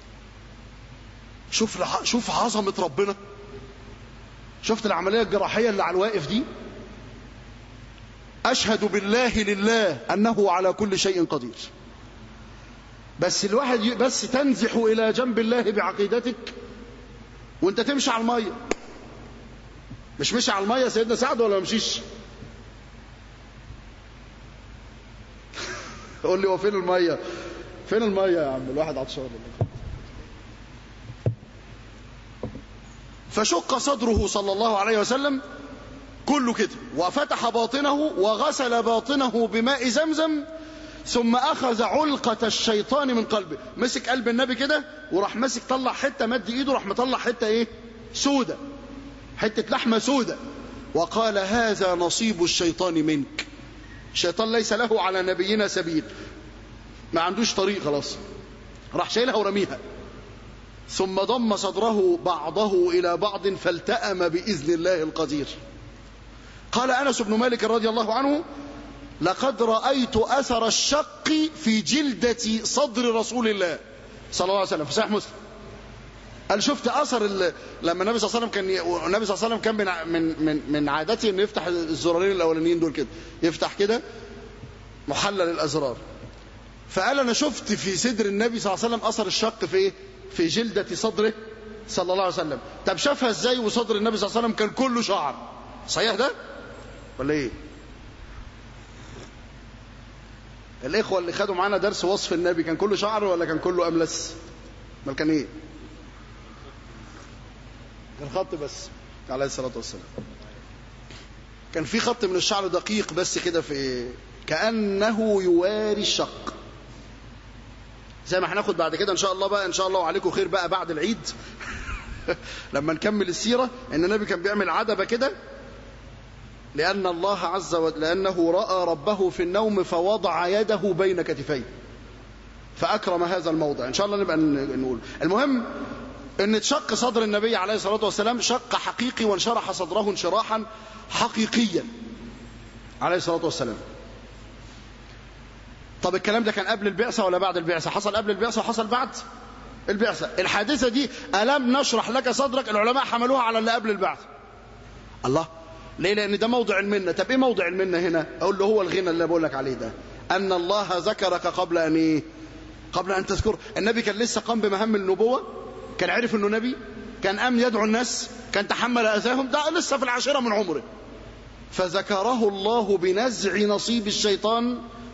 شوف شوف عظمة ربنا شفت العملية الجراحية اللي على الواقف دي أشهد بالله لله أنه على كل شيء قدير بس الواحد بس تنزح إلى جنب الله بعقيدتك وانت تمشي على المية مش مشي على المية سيدنا سعد ولا مشيش قول لي هو فين المية فين المية يا عم الواحد عطشان فشق صدره صلى الله عليه وسلم كله كده وفتح باطنه وغسل باطنه بماء زمزم ثم أخذ علقة الشيطان من قلبه مسك قلب النبي كده وراح مسك طلع حتة مد إيده راح مطلع حتة إيه سودة حتة لحمة سودة وقال هذا نصيب الشيطان منك الشيطان ليس له على نبينا سبيل ما عندوش طريق خلاص راح شايلها ورميها ثم ضم صدره بعضه إلى بعض فالتأم بإذن الله القدير قال أنس بن مالك رضي الله عنه لقد رأيت أثر الشق في جلدة صدر رسول الله صلى الله عليه وسلم في صحيح مسلم قال شفت أثر لما النبي صلى الله عليه وسلم كان ي... النبي صلى الله عليه وسلم كان من من من, من عادته انه يفتح الزرارين الاولانيين دول كده يفتح كده محلل الازرار فقال انا شفت في صدر النبي صلى الله عليه وسلم اثر الشق في ايه في جلدة صدره صلى الله عليه وسلم طب شافها ازاي وصدر النبي صلى الله عليه وسلم كان كله شعر صحيح ده ولا ايه الاخوه اللي خدوا معانا درس وصف النبي كان كله شعر ولا كان كله املس امال كان ايه كان خط بس عليه الصلاه والسلام كان في خط من الشعر دقيق بس كده في كانه يواري الشق زي ما هناخد بعد كده ان شاء الله بقى ان شاء الله وعليكم خير بقى بعد العيد لما نكمل السيره ان النبي كان بيعمل عدبه كده لان الله عز وجل لانه راى ربه في النوم فوضع يده بين كتفيه فاكرم هذا الموضع ان شاء الله نبقى نقول المهم ان تشق صدر النبي عليه الصلاه والسلام شق حقيقي وانشرح صدره انشراحا حقيقيا عليه الصلاه والسلام طب الكلام ده كان قبل البعثة ولا بعد البعثة حصل قبل البعثة وحصل بعد البعثة الحادثة دي ألم نشرح لك صدرك العلماء حملوها على اللي قبل البعثة الله ليه لأن ده موضع المنة طب إيه موضع المنة هنا أقول له هو الغنى اللي بقول لك عليه ده أن الله ذكرك قبل أن إيه قبل أن تذكر النبي كان لسه قام بمهام النبوة كان عرف أنه نبي كان أم يدعو الناس كان تحمل أذاهم ده لسه في العاشرة من عمره فذكره الله بنزع نصيب الشيطان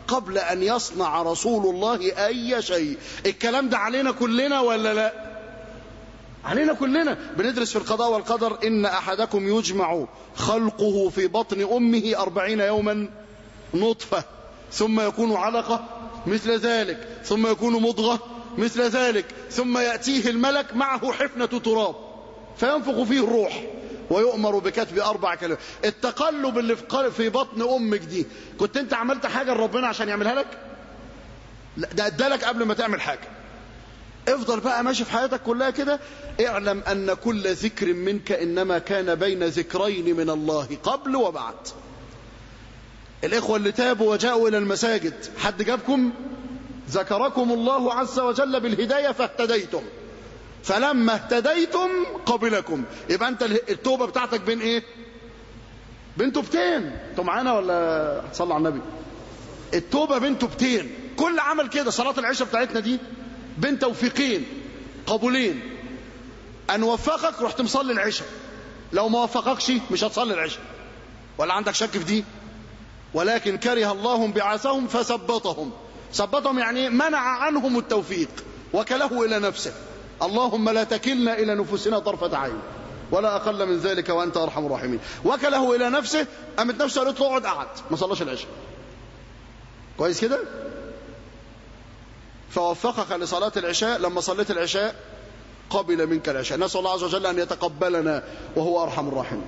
قبل أن يصنع رسول الله أي شيء الكلام ده علينا كلنا ولا لا علينا كلنا بندرس في القضاء والقدر إن أحدكم يجمع خلقه في بطن أمه أربعين يوما نطفة ثم يكون علقة مثل ذلك ثم يكون مضغة مثل ذلك ثم يأتيه الملك معه حفنة تراب فينفخ فيه الروح ويؤمر بكتب أربع كلمات التقلب اللي في بطن أمك دي كنت أنت عملت حاجة لربنا عشان يعملها لك لا ده أدالك قبل ما تعمل حاجة افضل بقى ماشي في حياتك كلها كده اعلم أن كل ذكر منك إنما كان بين ذكرين من الله قبل وبعد الإخوة اللي تابوا وجاءوا إلى المساجد حد جابكم ذكركم الله عز وجل بالهداية فاهتديتم فلما اهتديتم قبلكم يبقى انت التوبة بتاعتك بين ايه بين توبتين انتوا معانا ولا صلى على النبي التوبة بين توبتين كل عمل كده صلاة العشاء بتاعتنا دي بين توفيقين قبولين ان وفقك رحت مصلي العشاء لو ما وفقكش مش هتصلي العشاء ولا عندك شك في دي ولكن كره الله بعثهم فثبطهم ثبطهم يعني منع عنهم التوفيق وكله إلى نفسه اللهم لا تكلنا إلى نفوسنا طرفة عين ولا أقل من ذلك وأنت أرحم الراحمين وكله إلى نفسه قامت نفسه قالت له اقعد قعد ما صلاش العشاء كويس كده فوفقك لصلاة العشاء لما صليت العشاء قبل منك العشاء نسأل الله عز وجل أن يتقبلنا وهو أرحم الراحمين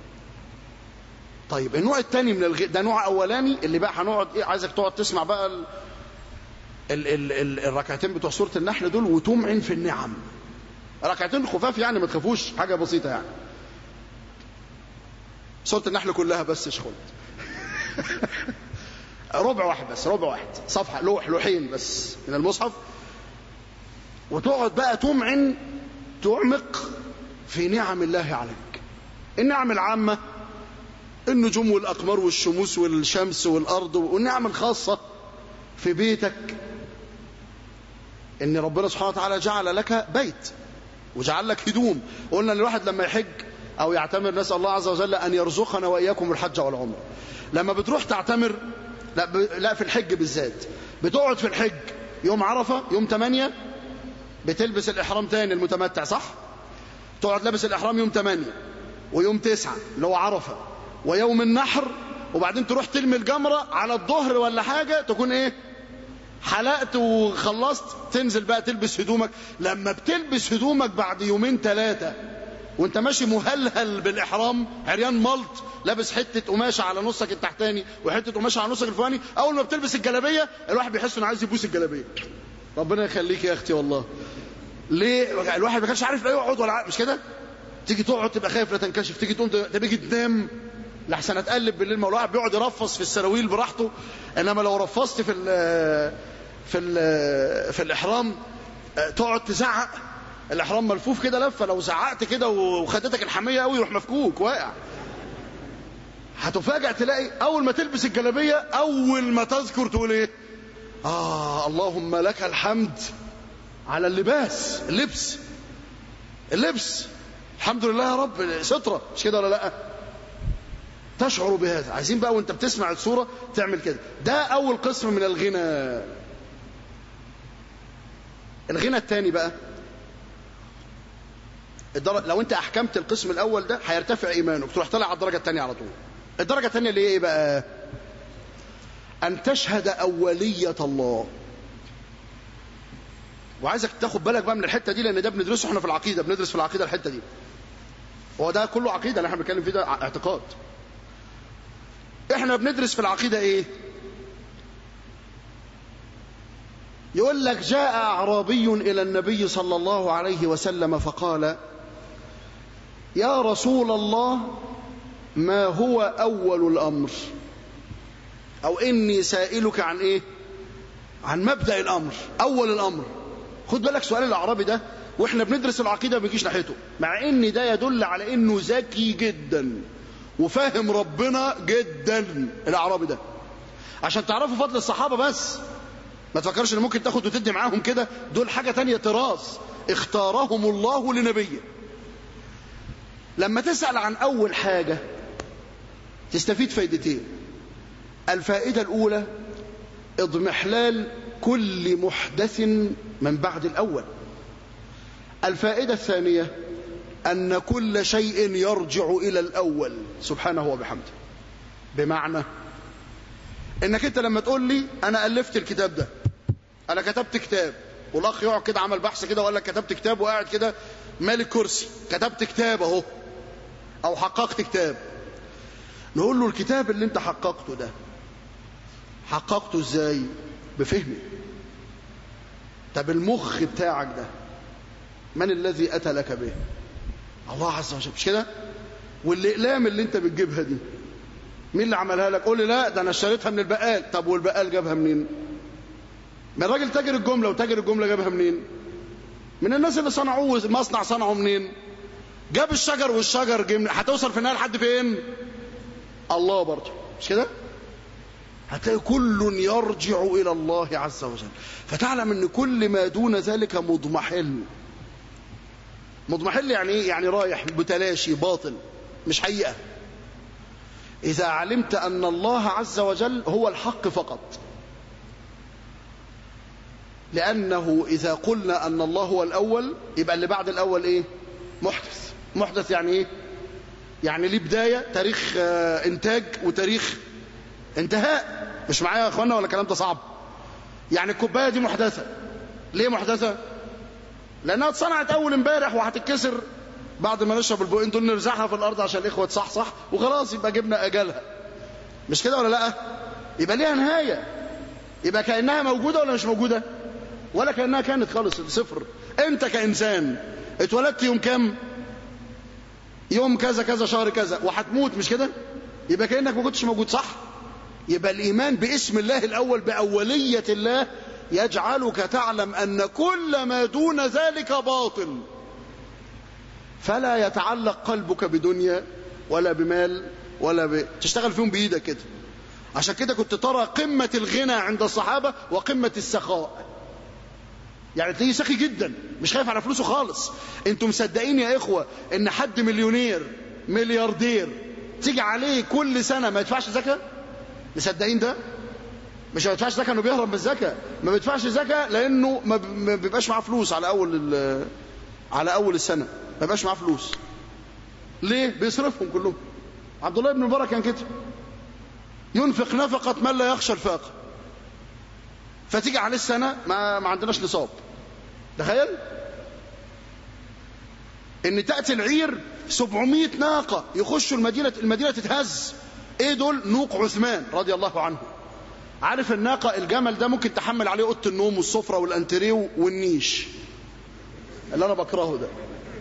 طيب النوع الثاني من الغ... ده نوع أولاني اللي بقى هنقعد إيه عايزك تقعد تسمع بقى ال... ال... ال... ال... الركعتين بتوع سورة النحل دول وتمعن في النعم ركعتين خفاف يعني ما تخافوش حاجة بسيطة يعني سورة النحل كلها بس شغل ربع واحد بس ربع واحد صفحة لوح لوحين بس من المصحف وتقعد بقى تمعن تعمق في نعم الله عليك النعم العامة النجوم والأقمار والشموس والشمس والأرض والنعم الخاصة في بيتك ان ربنا سبحانه وتعالى جعل لك بيت وجعل لك هدوم قلنا ان الواحد لما يحج او يعتمر نسال الله عز وجل ان يرزقنا واياكم الحج والعمره لما بتروح تعتمر لا, ب... لا في الحج بالذات بتقعد في الحج يوم عرفه يوم 8 بتلبس الاحرام تاني المتمتع صح تقعد لابس الاحرام يوم 8 ويوم 9 اللي هو عرفه ويوم النحر وبعدين تروح ترمي الجمره على الظهر ولا حاجه تكون ايه حلقت وخلصت تنزل بقى تلبس هدومك لما بتلبس هدومك بعد يومين ثلاثة وانت ماشي مهلهل بالإحرام عريان ملط لابس حتة قماشة على نصك التحتاني وحتة قماشة على نصك الفوقاني أول ما بتلبس الجلابية الواحد بيحس إنه عايز يبوس الجلابية ربنا يخليك يا أختي والله ليه الواحد ما كانش عارف لا يقعد ولا عارف. مش كده تيجي تقعد تبقى خايف لا تنكشف تيجي تقوم تيجي تنام لحسن اتقلب بالليل ما الواحد بيقعد يرفص في السراويل براحته انما لو رفصت في ال في ال في الاحرام تقعد تزعق الاحرام ملفوف كده لفه لو زعقت كده وخدتك الحميه قوي يروح مفكوك واقع هتفاجئ تلاقي اول ما تلبس الجلابيه اول ما تذكر تقول ايه اه اللهم لك الحمد على اللباس اللبس اللبس الحمد لله يا رب ستره مش كده ولا لا تشعر بهذا عايزين بقى وانت بتسمع الصورة تعمل كده ده أول قسم من الغنى الغنى الثاني بقى لو انت أحكمت القسم الأول ده هيرتفع إيمانك تروح طالع على الدرجة الثانية على طول الدرجة الثانية اللي هي ايه بقى أن تشهد أولية الله وعايزك تاخد بالك بقى من الحتة دي لأن ده بندرسه احنا في العقيدة بندرس في العقيدة الحتة دي هو ده كله عقيدة اللي احنا بنتكلم فيه ده اعتقاد احنا بندرس في العقيدة ايه يقول لك جاء اعرابي الى النبي صلى الله عليه وسلم فقال يا رسول الله ما هو اول الامر او اني سائلك عن ايه عن مبدأ الامر اول الامر خد بالك سؤال الاعرابي ده واحنا بندرس العقيدة ما بيجيش ناحيته مع ان ده يدل على انه ذكي جدا وفاهم ربنا جدا الاعرابي ده عشان تعرفوا فضل الصحابة بس ما تفكرش ان ممكن تاخد وتدي معاهم كده دول حاجة تانية طراز اختارهم الله لنبيه لما تسأل عن اول حاجة تستفيد فايدتين الفائدة الاولى اضمحلال كل محدث من بعد الأول الفائدة الثانية أن كل شيء يرجع إلى الأول سبحانه وبحمده بمعنى انك انت لما تقول لي انا الفت الكتاب ده انا كتبت كتاب والاخ يقعد كده عمل بحث كده وقال لك كتبت كتاب وقاعد كده مالك كرسي كتبت كتاب اهو او حققت كتاب نقول له الكتاب اللي انت حققته ده حققته ازاي بفهمي طب المخ بتاعك ده من الذي اتى لك به الله عز وجل مش كده والاقلام اللي انت بتجيبها دي مين اللي عملها لك قول لي لا ده انا اشتريتها من البقال طب والبقال جابها منين من الراجل تاجر الجمله وتاجر الجمله جابها منين من الناس اللي صنعوه المصنع صنعه منين جاب الشجر والشجر جه هتوصل في النهايه لحد فين الله برضه مش كده هتلاقي كل يرجع الى الله عز وجل فتعلم ان كل ما دون ذلك مضمحل مضمحل يعني ايه يعني رايح بتلاشي باطل مش حقيقه إذا علمت أن الله عز وجل هو الحق فقط لأنه إذا قلنا أن الله هو الأول يبقى اللي بعد الأول إيه محدث محدث يعني إيه يعني ليه بداية تاريخ إنتاج وتاريخ انتهاء مش معايا يا أخوانا ولا الكلام ده صعب يعني الكوباية دي محدثة ليه محدثة لأنها اتصنعت أول امبارح وهتتكسر بعد ما نشرب البقين دول نرزعها في الارض عشان الاخوه تصحصح وخلاص يبقى جبنا اجلها مش كده ولا لا يبقى ليها نهايه يبقى كانها موجوده ولا مش موجوده ولا كانها كانت خالص صفر انت كانسان اتولدت يوم كام يوم كذا كذا شهر كذا وهتموت مش كده يبقى كانك ما كنتش موجود صح يبقى الايمان باسم الله الاول باوليه الله يجعلك تعلم ان كل ما دون ذلك باطل فلا يتعلق قلبك بدنيا ولا بمال ولا ب... تشتغل فيهم بإيدك كده عشان كده كنت ترى قمة الغنى عند الصحابة وقمة السخاء يعني تلاقيه سخي جدا مش خايف على فلوسه خالص انتم مصدقين يا إخوة ان حد مليونير ملياردير تيجي عليه كل سنة ما يدفعش زكاة مصدقين ده مش ما بيدفعش زكاة انه بيهرب من الزكاة ما بيدفعش زكاة لانه ما بيبقاش معاه فلوس على اول على اول السنة ما يبقاش معاه فلوس ليه بيصرفهم كلهم عبد الله بن مبارك كان كده ينفق نفقة من لا يخشى الفاقة فتيجي عليه السنة ما, ما عندناش نصاب تخيل ان تأتي العير 700 ناقة يخشوا المدينة المدينة تتهز ايه دول نوق عثمان رضي الله عنه عارف الناقة الجمل ده ممكن تحمل عليه اوضه النوم والسفرة والانتريه والنيش اللي انا بكرهه ده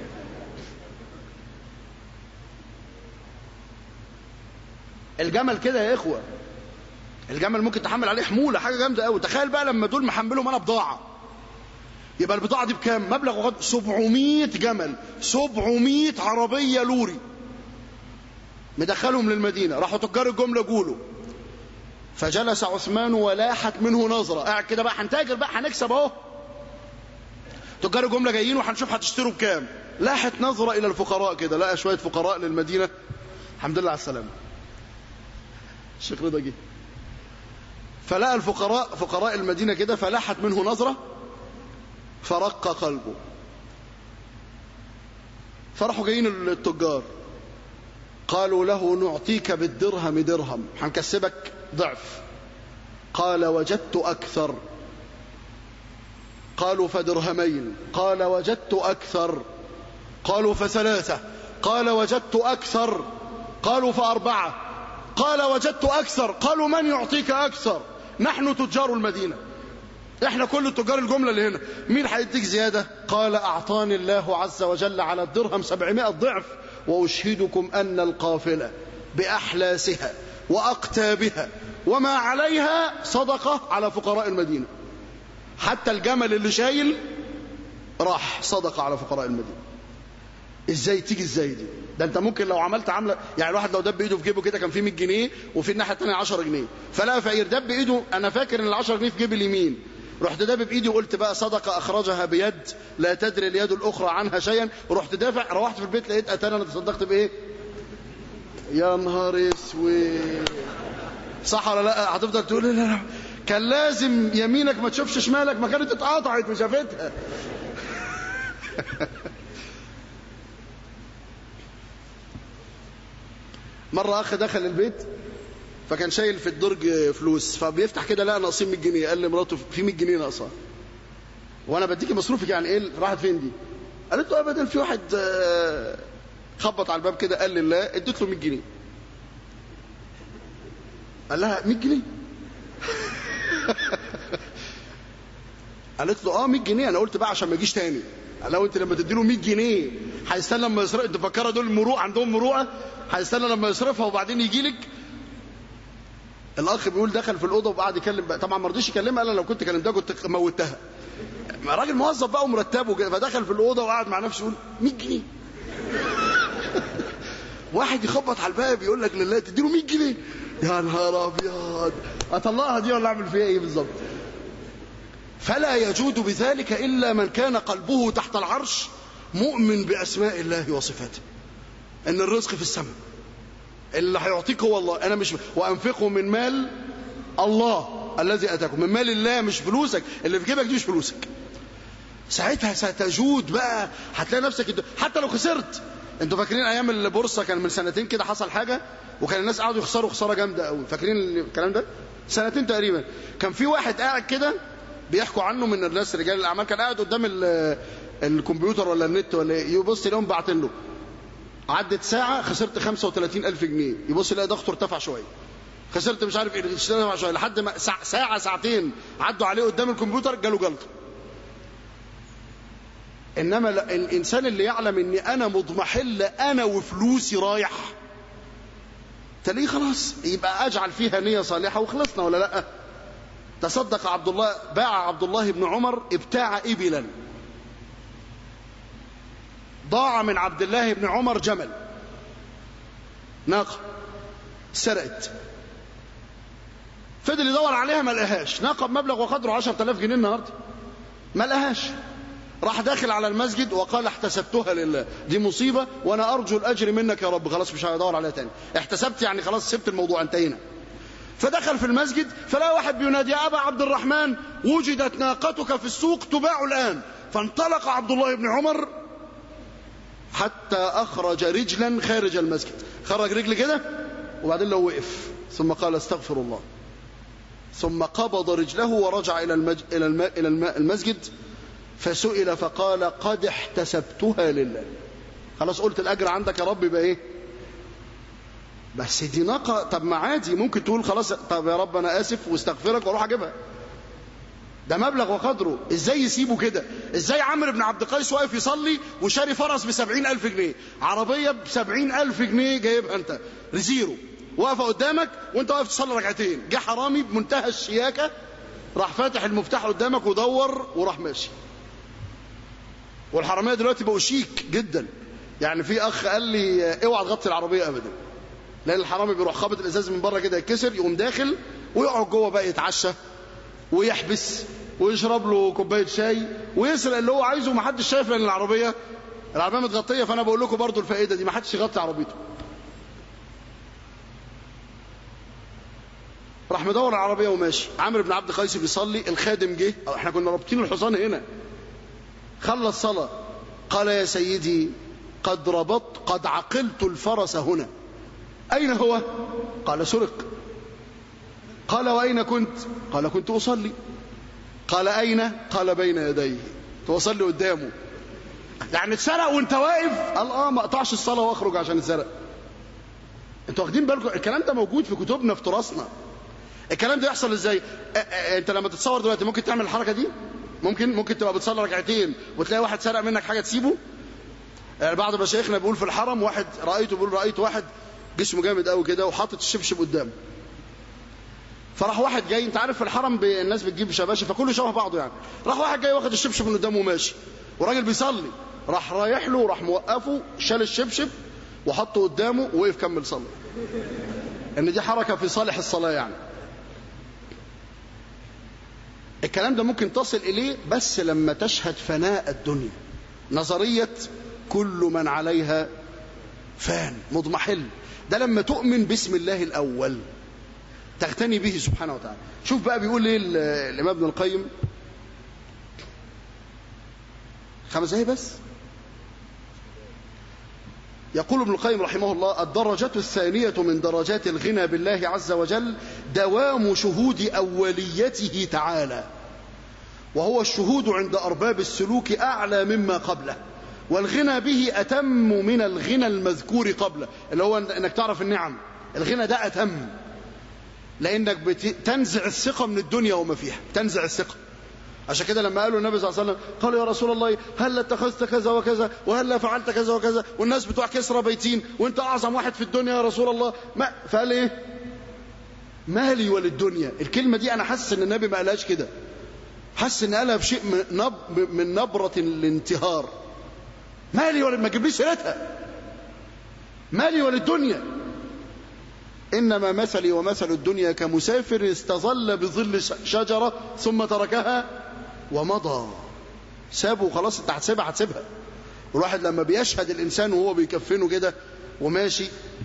الجمل كده يا اخوه الجمل ممكن تحمل عليه حموله حاجه جامده قوي تخيل بقى لما دول محملهم انا بضاعه يبقى البضاعه دي بكام مبلغ وغد 700 جمل 700 عربيه لوري مدخلهم للمدينه راحوا تجار الجمله جولوا فجلس عثمان ولاحت منه نظره قاعد كده بقى هنتاجر بقى هنكسب اهو تجار الجمله جايين وهنشوف هتشتروا بكام لاحت نظره الى الفقراء كده لقى شويه فقراء للمدينه الحمد لله على السلامه الشيخ رضا جه فلقى الفقراء فقراء المدينة كده فلاحت منه نظرة فرق قلبه فرحوا جايين التجار قالوا له نعطيك بالدرهم درهم هنكسبك ضعف قال وجدت أكثر قالوا فدرهمين قال وجدت أكثر قالوا فثلاثة قال وجدت أكثر قالوا فأربعة قال وجدت أكثر قالوا من يعطيك أكثر نحن تجار المدينة احنا كل تجار الجملة اللي هنا مين هيديك زيادة قال أعطاني الله عز وجل على الدرهم سبعمائة ضعف وأشهدكم أن القافلة بأحلاسها وأقتابها وما عليها صدقة على فقراء المدينة حتى الجمل اللي شايل راح صدقة على فقراء المدينة ازاي تيجي ازاي دي ده انت ممكن لو عملت عمله يعني الواحد لو دب ايده في جيبه كده كان فيه 100 جنيه وفي الناحيه الثانيه 10 جنيه فلا فقير دب ايده انا فاكر ان ال 10 جنيه في جيب اليمين رحت داب بايدي وقلت بقى صدقه اخرجها بيد لا تدري اليد الاخرى عنها شيئا ورحت دافع روحت في البيت لقيت اتانا انا تصدقت بايه يا نهار اسود صح ولا لا هتفضل تقول لا لا كان لازم يمينك ما تشوفش شمالك ما كانت اتقطعت وشافتها مرة أخ دخل البيت فكان شايل في الدرج فلوس فبيفتح كده لقى ناقصين 100 جنيه قال لمراته في 100 جنيه ناقصه وانا بديكي مصروفك يعني ايه راحت فين دي قالت له ابدا في واحد خبط على الباب كده قال لله اديت له 100 جنيه قال لها 100 جنيه قالت له اه 100 جنيه انا قلت بقى عشان ما يجيش تاني لو انت لما تدي له 100 جنيه هيستنى لما يصرف انت فاكره دول مروءه عندهم مروءه هيستنى لما يصرفها وبعدين يجي لك الاخ بيقول دخل في الاوضه وقعد يكلم طبعا ما رضيش يكلمها قال لو كنت كلمتها كنت موتها راجل موظف بقى ومرتبه كده فدخل في الاوضه وقعد مع نفسه يقول 100 جنيه واحد يخبط على الباب يقول لك لله تديله 100 جنيه يا نهار ابيض اطلعها دي ولا اعمل فيها ايه بالظبط فلا يجود بذلك الا من كان قلبه تحت العرش مؤمن باسماء الله وصفاته ان الرزق في السماء اللي هيعطيك هو الله انا مش وانفقوا من مال الله الذي اتاكم من مال الله مش فلوسك اللي في جيبك دي مش فلوسك ساعتها ستجود بقى هتلاقي نفسك حتى لو خسرت انتوا فاكرين ايام البورصه كان من سنتين كده حصل حاجه وكان الناس قعدوا يخسروا خساره جامده قوي فاكرين الكلام ده سنتين تقريبا كان في واحد قاعد كده بيحكوا عنه من الناس رجال الاعمال كان قاعد قدام الكمبيوتر ولا النت ولا يبص يلاقيهم باعتين له عدت ساعة خسرت 35 ألف جنيه يبص يلاقي ضغطه ارتفع شوية خسرت مش عارف ايه ارتفع شوية لحد ما ساعة ساعتين عدوا عليه قدام الكمبيوتر جاله جلطة إنما الإنسان اللي يعلم إني أنا مضمحل أنا وفلوسي رايح تلاقيه خلاص يبقى أجعل فيها نية صالحة وخلصنا ولا لأ تصدق عبد الله باع عبد الله بن عمر ابتاع إبلا ضاع من عبد الله بن عمر جمل ناقة سرقت فضل يدور عليها ما لقاهاش ناقة بمبلغ وقدره 10000 جنيه النهارده ما لقاهاش راح داخل على المسجد وقال احتسبتها لله دي مصيبة وانا ارجو الاجر منك يا رب خلاص مش هدور عليها تاني احتسبت يعني خلاص سبت الموضوع انتهينا فدخل في المسجد فلا واحد بينادي يا ابا عبد الرحمن وجدت ناقتك في السوق تباع الان فانطلق عبد الله بن عمر حتى أخرج رجلا خارج المسجد خرج رجل كده وبعدين لو وقف ثم قال استغفر الله ثم قبض رجله ورجع إلى, المج... إلى, الم... إلى الم... المسجد فسئل فقال قد احتسبتها لله خلاص قلت الأجر عندك يا رب يبقى إيه بس دي ناقة طب ما عادي ممكن تقول خلاص طب يا رب أنا آسف واستغفرك واروح أجيبها ده مبلغ وقدره ازاي يسيبه كده ازاي عمرو بن عبد القيس واقف يصلي وشاري فرس بسبعين ألف جنيه عربية بسبعين ألف جنيه جايبها انت رزيرو واقفة قدامك وانت واقف تصلي ركعتين جه حرامي بمنتهى الشياكة راح فاتح المفتاح قدامك ودور وراح ماشي والحرامية دلوقتي بقوا شيك جدا يعني في اخ قال لي اوعى تغطي العربية ابدا لان الحرامي بيروح خابط الازاز من بره كده يتكسر يقوم داخل ويقعد جوه بقى يتعشى ويحبس ويشرب له كوبايه شاي ويسرق اللي هو عايزه ومحدش شايف لان العربيه العربيه متغطيه فانا بقول لكم برضو الفائده دي ما حدش يغطي عربيته راح مدور العربيه وماشي عمرو بن عبد القيس بيصلي الخادم جه احنا كنا رابطين الحصان هنا خلص صلاه قال يا سيدي قد ربطت قد عقلت الفرس هنا اين هو قال سرق قال وأين كنت قال كنت أصلي قال أين قال بين يديه توصلي قدامه يعني اتسرق وانت واقف قال اه ما اقطعش الصلاة واخرج عشان اتسرق انتوا واخدين بالكم الكلام ده موجود في كتبنا في تراثنا الكلام ده يحصل ازاي اه اه انت لما تتصور دلوقتي ممكن تعمل الحركة دي ممكن ممكن تبقى بتصلي ركعتين وتلاقي واحد سرق منك حاجة تسيبه يعني بعض مشايخنا بيقول في الحرم واحد رأيته بيقول رأيت واحد جسمه جامد قوي كده وحاطط الشبشب قدامه فراح واحد جاي انت عارف في الحرم الناس بتجيب شباشب فكله شبه بعضه يعني راح واحد جاي واخد الشبشب من قدامه وماشي وراجل بيصلي راح رايح له وراح موقفه شال الشبشب وحطه قدامه ووقف كمل صلي ان دي حركه في صالح الصلاه يعني الكلام ده ممكن تصل اليه بس لما تشهد فناء الدنيا نظريه كل من عليها فان مضمحل ده لما تؤمن باسم الله الاول تغتني به سبحانه وتعالى شوف بقى بيقول ايه الامام ابن القيم خمس دقايق بس يقول ابن القيم رحمه الله الدرجة الثانية من درجات الغنى بالله عز وجل دوام شهود أوليته تعالى وهو الشهود عند أرباب السلوك أعلى مما قبله والغنى به أتم من الغنى المذكور قبله اللي هو أنك تعرف النعم الغنى ده أتم لأنك تنزع الثقة من الدنيا وما فيها تنزع الثقة عشان كده لما قالوا النبي صلى الله عليه وسلم قالوا يا رسول الله هل اتخذت كذا وكذا وهل فعلت كذا وكذا والناس بتوع كسرى بيتين وانت اعظم واحد في الدنيا يا رسول الله ما فقال ايه مالي وللدنيا الكلمة دي انا حاسس ان النبي ما قالهاش كده حاسس ان قالها بشيء من, نب من نبرة الانتهار مالي ولا ما تجيبليش سيرتها مالي وللدنيا إنما مثلي ومثل الدنيا كمسافر استظل بظل شجرة ثم تركها ومضى سابه خلاص انت هتسيبها هتسيبها والواحد لما بيشهد الإنسان وهو بيكفنه كده وماشي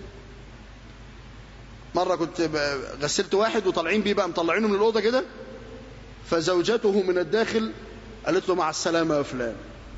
مرة كنت غسلت واحد وطالعين بيه بقى مطلعينه من الأوضة كده فزوجته من الداخل قالت له مع السلامة يا فلان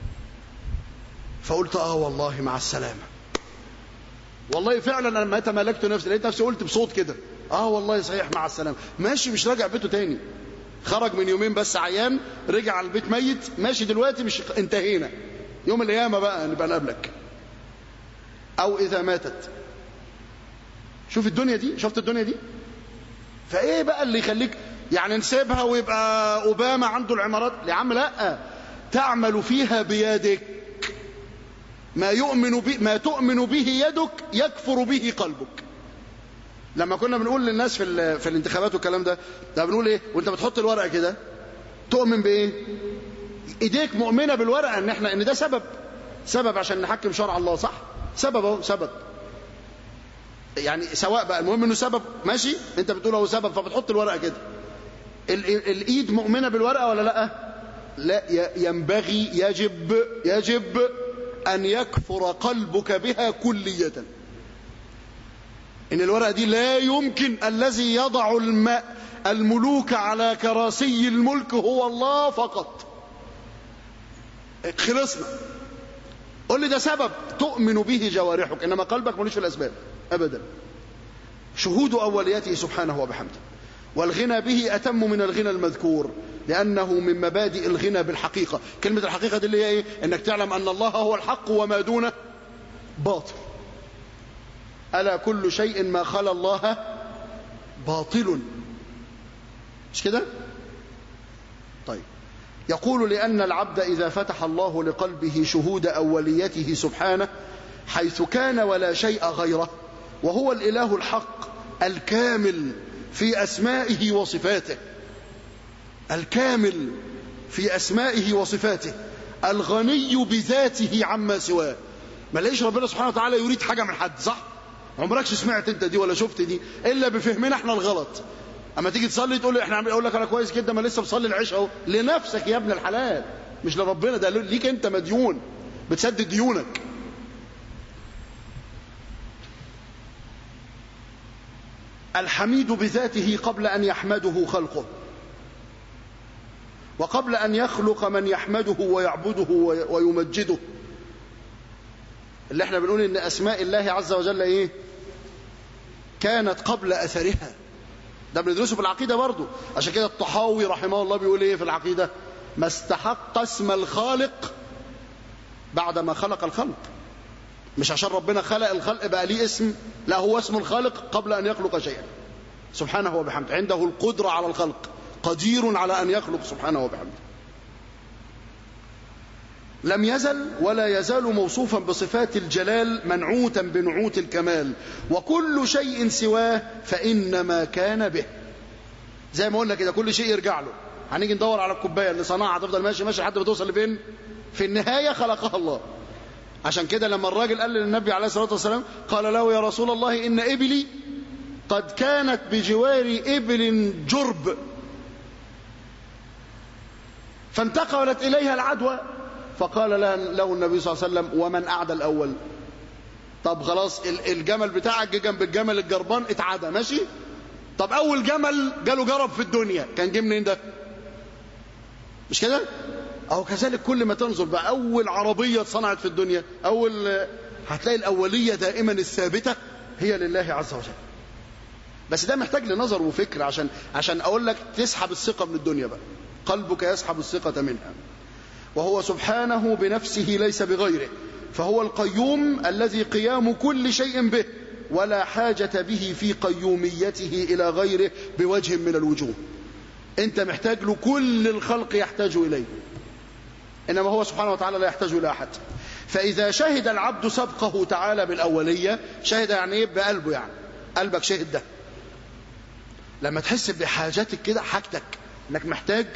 فقلت اه والله مع السلامة والله فعلا لما تملكت نفسي لقيت نفسي قلت بصوت كده اه والله صحيح مع السلامة ماشي مش راجع بيته تاني خرج من يومين بس عيان رجع على البيت ميت ماشي دلوقتي مش انتهينا يوم القيامة بقى نبقى نقابلك او اذا ماتت شوف الدنيا دي شفت الدنيا دي فايه بقى اللي يخليك يعني نسيبها ويبقى اوباما عنده العمارات يا عم لا تعمل فيها بيدك ما يؤمن به ما تؤمن به يدك يكفر به قلبك لما كنا بنقول للناس في في الانتخابات والكلام ده ده بنقول ايه وانت بتحط الورقه كده تؤمن بايه ايديك مؤمنه بالورقه ان احنا ان ده سبب سبب عشان نحكم شرع الله صح سبب اهو سبب يعني سواء بقى المهم انه سبب ماشي انت بتقول هو سبب فبتحط الورقه كده الايد مؤمنه بالورقه ولا لا لا ينبغي يجب يجب أن يكفر قلبك بها كلية إن الورقة دي لا يمكن الذي يضع الماء الملوك على كراسي الملك هو الله فقط خلصنا قل لي ده سبب تؤمن به جوارحك إنما قلبك ملوش في الأسباب أبدا شهود أوليته سبحانه وبحمده والغنى به أتم من الغنى المذكور لأنه من مبادئ الغنى بالحقيقة كلمة الحقيقة دي اللي هي إيه؟ إنك تعلم أن الله هو الحق وما دونه باطل ألا كل شيء ما خلا الله باطل مش كده طيب يقول لأن العبد إذا فتح الله لقلبه شهود أوليته سبحانه حيث كان ولا شيء غيره وهو الإله الحق الكامل في أسمائه وصفاته الكامل في أسمائه وصفاته الغني بذاته عما سواه ما ليش ربنا سبحانه وتعالى يريد حاجة من حد صح عمركش سمعت انت دي ولا شفت دي إلا بفهمنا احنا الغلط اما تيجي تصلي تقول احنا اقول لك انا كويس جدا ما لسه بصلي العشاء اهو لنفسك يا ابن الحلال مش لربنا ده ليك انت مديون بتسدد ديونك الحميد بذاته قبل أن يحمده خلقه وقبل أن يخلق من يحمده ويعبده ويمجده اللي احنا بنقول ان أسماء الله عز وجل ايه كانت قبل أثرها ده بندرسه في العقيدة برضه عشان كده الطحاوي رحمه الله بيقول ايه في العقيدة ما استحق اسم الخالق بعد ما خلق الخلق مش عشان ربنا خلق الخلق بقى ليه اسم لا هو اسم الخالق قبل أن يخلق شيئا سبحانه وبحمده عنده القدرة على الخلق قدير على أن يخلق سبحانه وبحمده لم يزل ولا يزال موصوفا بصفات الجلال منعوتا بنعوت الكمال وكل شيء سواه فإنما كان به زي ما قلنا كده كل شيء يرجع له هنيجي ندور على الكوبايه اللي صنعها تفضل ماشي ماشي لحد ما توصل لفين في النهايه خلقها الله عشان كده لما الراجل قال للنبي عليه الصلاه والسلام قال له يا رسول الله ان ابلي قد كانت بجوار ابل جرب فانتقلت اليها العدوى فقال له النبي صلى الله عليه وسلم ومن اعدى الاول طب خلاص الجمل بتاعك جه جنب الجمل الجربان اتعدى ماشي طب اول جمل جاله جرب في الدنيا كان جه منين ده مش كده أو كذلك كل ما تنظر بقى أول عربية صنعت في الدنيا أول هتلاقي الأولية دائما الثابتة هي لله عز وجل بس ده محتاج لنظر وفكر عشان عشان أقول لك تسحب الثقة من الدنيا بقى قلبك يسحب الثقة منها وهو سبحانه بنفسه ليس بغيره فهو القيوم الذي قيام كل شيء به ولا حاجة به في قيوميته إلى غيره بوجه من الوجوه أنت محتاج له كل الخلق يحتاج إليه إنما هو سبحانه وتعالى لا يحتاج إلى أحد فإذا شهد العبد سبقه تعالى بالأولية شهد يعني إيه بقلبه يعني قلبك شهد ده لما تحس بحاجاتك كده حاجتك انك محتاج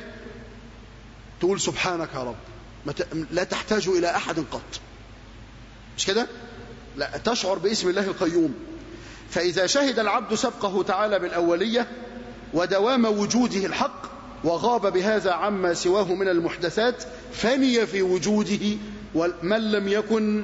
تقول سبحانك يا رب لا تحتاج إلى أحد قط مش كده لا تشعر باسم الله القيوم فإذا شهد العبد سبقه تعالى بالأولية ودوام وجوده الحق وغاب بهذا عما سواه من المحدثات فني في وجوده من لم يكن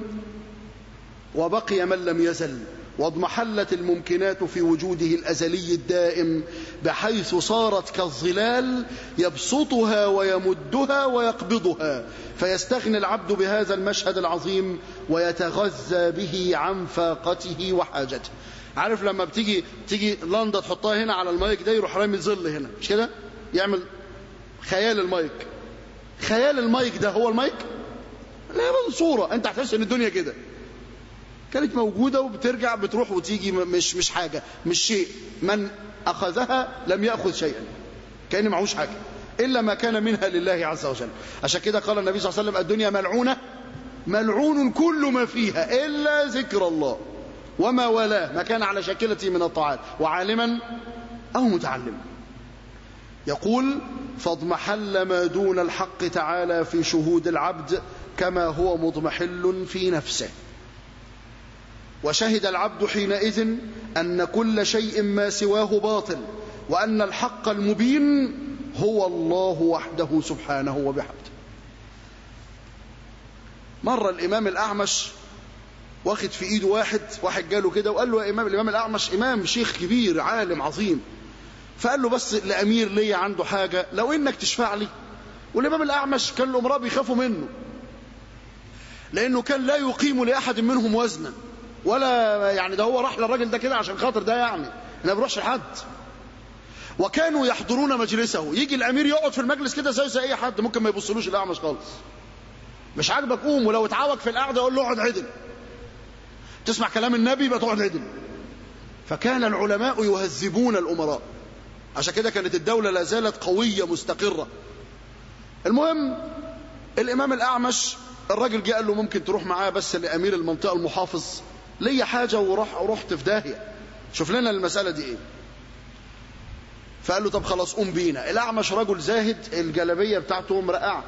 وبقي من لم يزل واضمحلت الممكنات في وجوده الأزلي الدائم بحيث صارت كالظلال يبسطها ويمدها ويقبضها فيستغني العبد بهذا المشهد العظيم ويتغذى به عن فاقته وحاجته عارف لما بتيجي تيجي لندا تحطها هنا على المايك ده يروح رامي ظل هنا مش كده يعمل خيال المايك خيال المايك ده هو المايك لا صورة انت هتحس ان الدنيا كده كانت موجودة وبترجع بتروح وتيجي مش مش حاجة مش شيء من أخذها لم يأخذ شيئا كأن معهوش حاجة إلا ما كان منها لله عز وجل عشان كده قال النبي صلى الله عليه وسلم الدنيا ملعونة ملعون كل ما فيها إلا ذكر الله وما والاه ما كان على شكلته من الطاعات وعالما أو متعلما يقول فاضمحل ما دون الحق تعالى في شهود العبد كما هو مضمحل في نفسه وشهد العبد حينئذ أن كل شيء ما سواه باطل وأن الحق المبين هو الله وحده سبحانه وبحمده مرة الإمام الأعمش واخد في إيده واحد واحد جاله كده وقال له يا إمام الإمام الأعمش إمام شيخ كبير عالم عظيم فقال له بس لأمير ليا عنده حاجة لو إنك تشفع لي والإمام الأعمش كان الأمراء بيخافوا منه لأنه كان لا يقيم لأحد منهم وزنا ولا يعني ده هو راح للراجل ده كده عشان خاطر ده يعني ما بيروحش لحد وكانوا يحضرون مجلسه يجي الامير يقعد في المجلس كده زي زي اي حد ممكن ما يبصلوش الاعمش خالص مش عاجبك قوم ولو اتعوج في القعده يقول له اقعد عدل تسمع كلام النبي يبقى تقعد عدل فكان العلماء يهذبون الامراء عشان كده كانت الدوله لا زالت قويه مستقره المهم الامام الاعمش الراجل جه قال له ممكن تروح معاه بس لامير المنطقه المحافظ ليا حاجه وراح ورحت في داهيه شوف لنا المساله دي ايه فقال له طب خلاص قوم بينا الاعمش رجل زاهد الجلابيه بتاعته مرقعه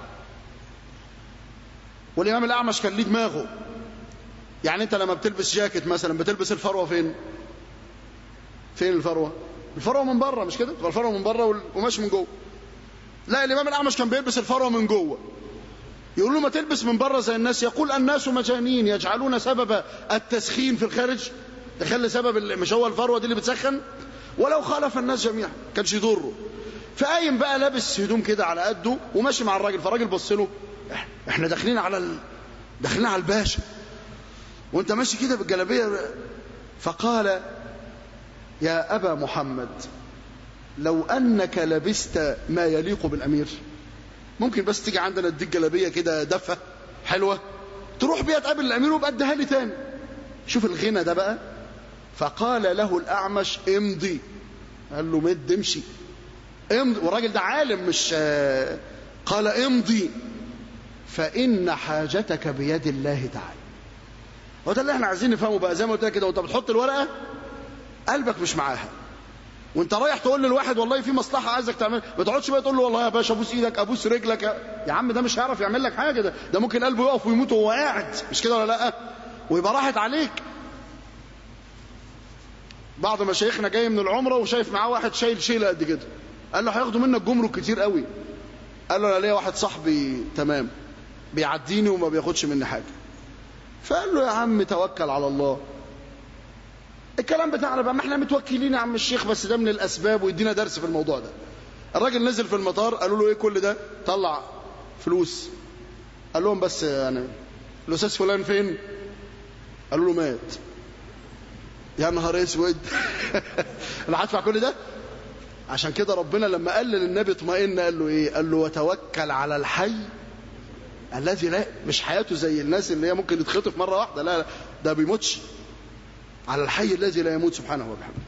والامام الاعمش كان ليه دماغه يعني انت لما بتلبس جاكيت مثلا بتلبس الفروه فين فين الفروه الفروه من بره مش كده تبقى الفروه من بره وماشي من جوه لا الامام الاعمش كان بيلبس الفروه من جوه يقول له ما تلبس من بره زي الناس يقول الناس مجانين يجعلون سبب التسخين في الخارج تخلي سبب مش هو الفروه دي اللي بتسخن ولو خالف الناس جميعا كانش يضره فقايم بقى لابس هدوم كده على قده وماشي مع الراجل فالراجل بص له احنا داخلين على ال... داخلين على الباشا وانت ماشي كده بالجلابيه فقال يا ابا محمد لو انك لبست ما يليق بالامير ممكن بس تيجي عندنا اديك جلابيه كده دفه حلوه تروح بيها تقابل الامير ويبقى اديها لي تاني شوف الغنى ده بقى فقال له الاعمش امضي قال له مد امشي امضي والراجل ده عالم مش قال امضي فان حاجتك بيد الله تعالى وده اللي احنا عايزين نفهمه بقى زي ما قلت لك كده وانت بتحط الورقه قلبك مش معاها وانت رايح تقول للواحد والله في مصلحه عايزك تعمل ما تقعدش بقى تقول له والله يا باشا ابوس ايدك ابوس رجلك يا عم ده مش هيعرف يعمل لك حاجه ده ده ممكن قلبه يقف ويموت وهو قاعد مش كده ولا لا ويبقى راحت عليك بعض مشايخنا جاي من العمره وشايف معاه واحد شايل شيله قد كده قال له هياخدوا منك جمرك كتير قوي قال له انا ليا واحد صاحبي تمام بيعديني وما بياخدش مني حاجه فقال له يا عم توكل على الله الكلام بتاعنا بقى ما احنا متوكلين يا عم الشيخ بس ده من الاسباب ويدينا درس في الموضوع ده الراجل نزل في المطار قالوا له ايه كل ده طلع فلوس قال لهم بس يعني الاستاذ فلان فين قالوا له مات يا نهار اسود انا هدفع كل ده عشان كده ربنا لما قال للنبي اطمئن قال له ايه قال له وتوكل على الحي الذي لا مش حياته زي الناس اللي هي ممكن يتخطف مره واحده لا, لا ده بيموتش على الحي الذي لا يموت سبحانه وبحمده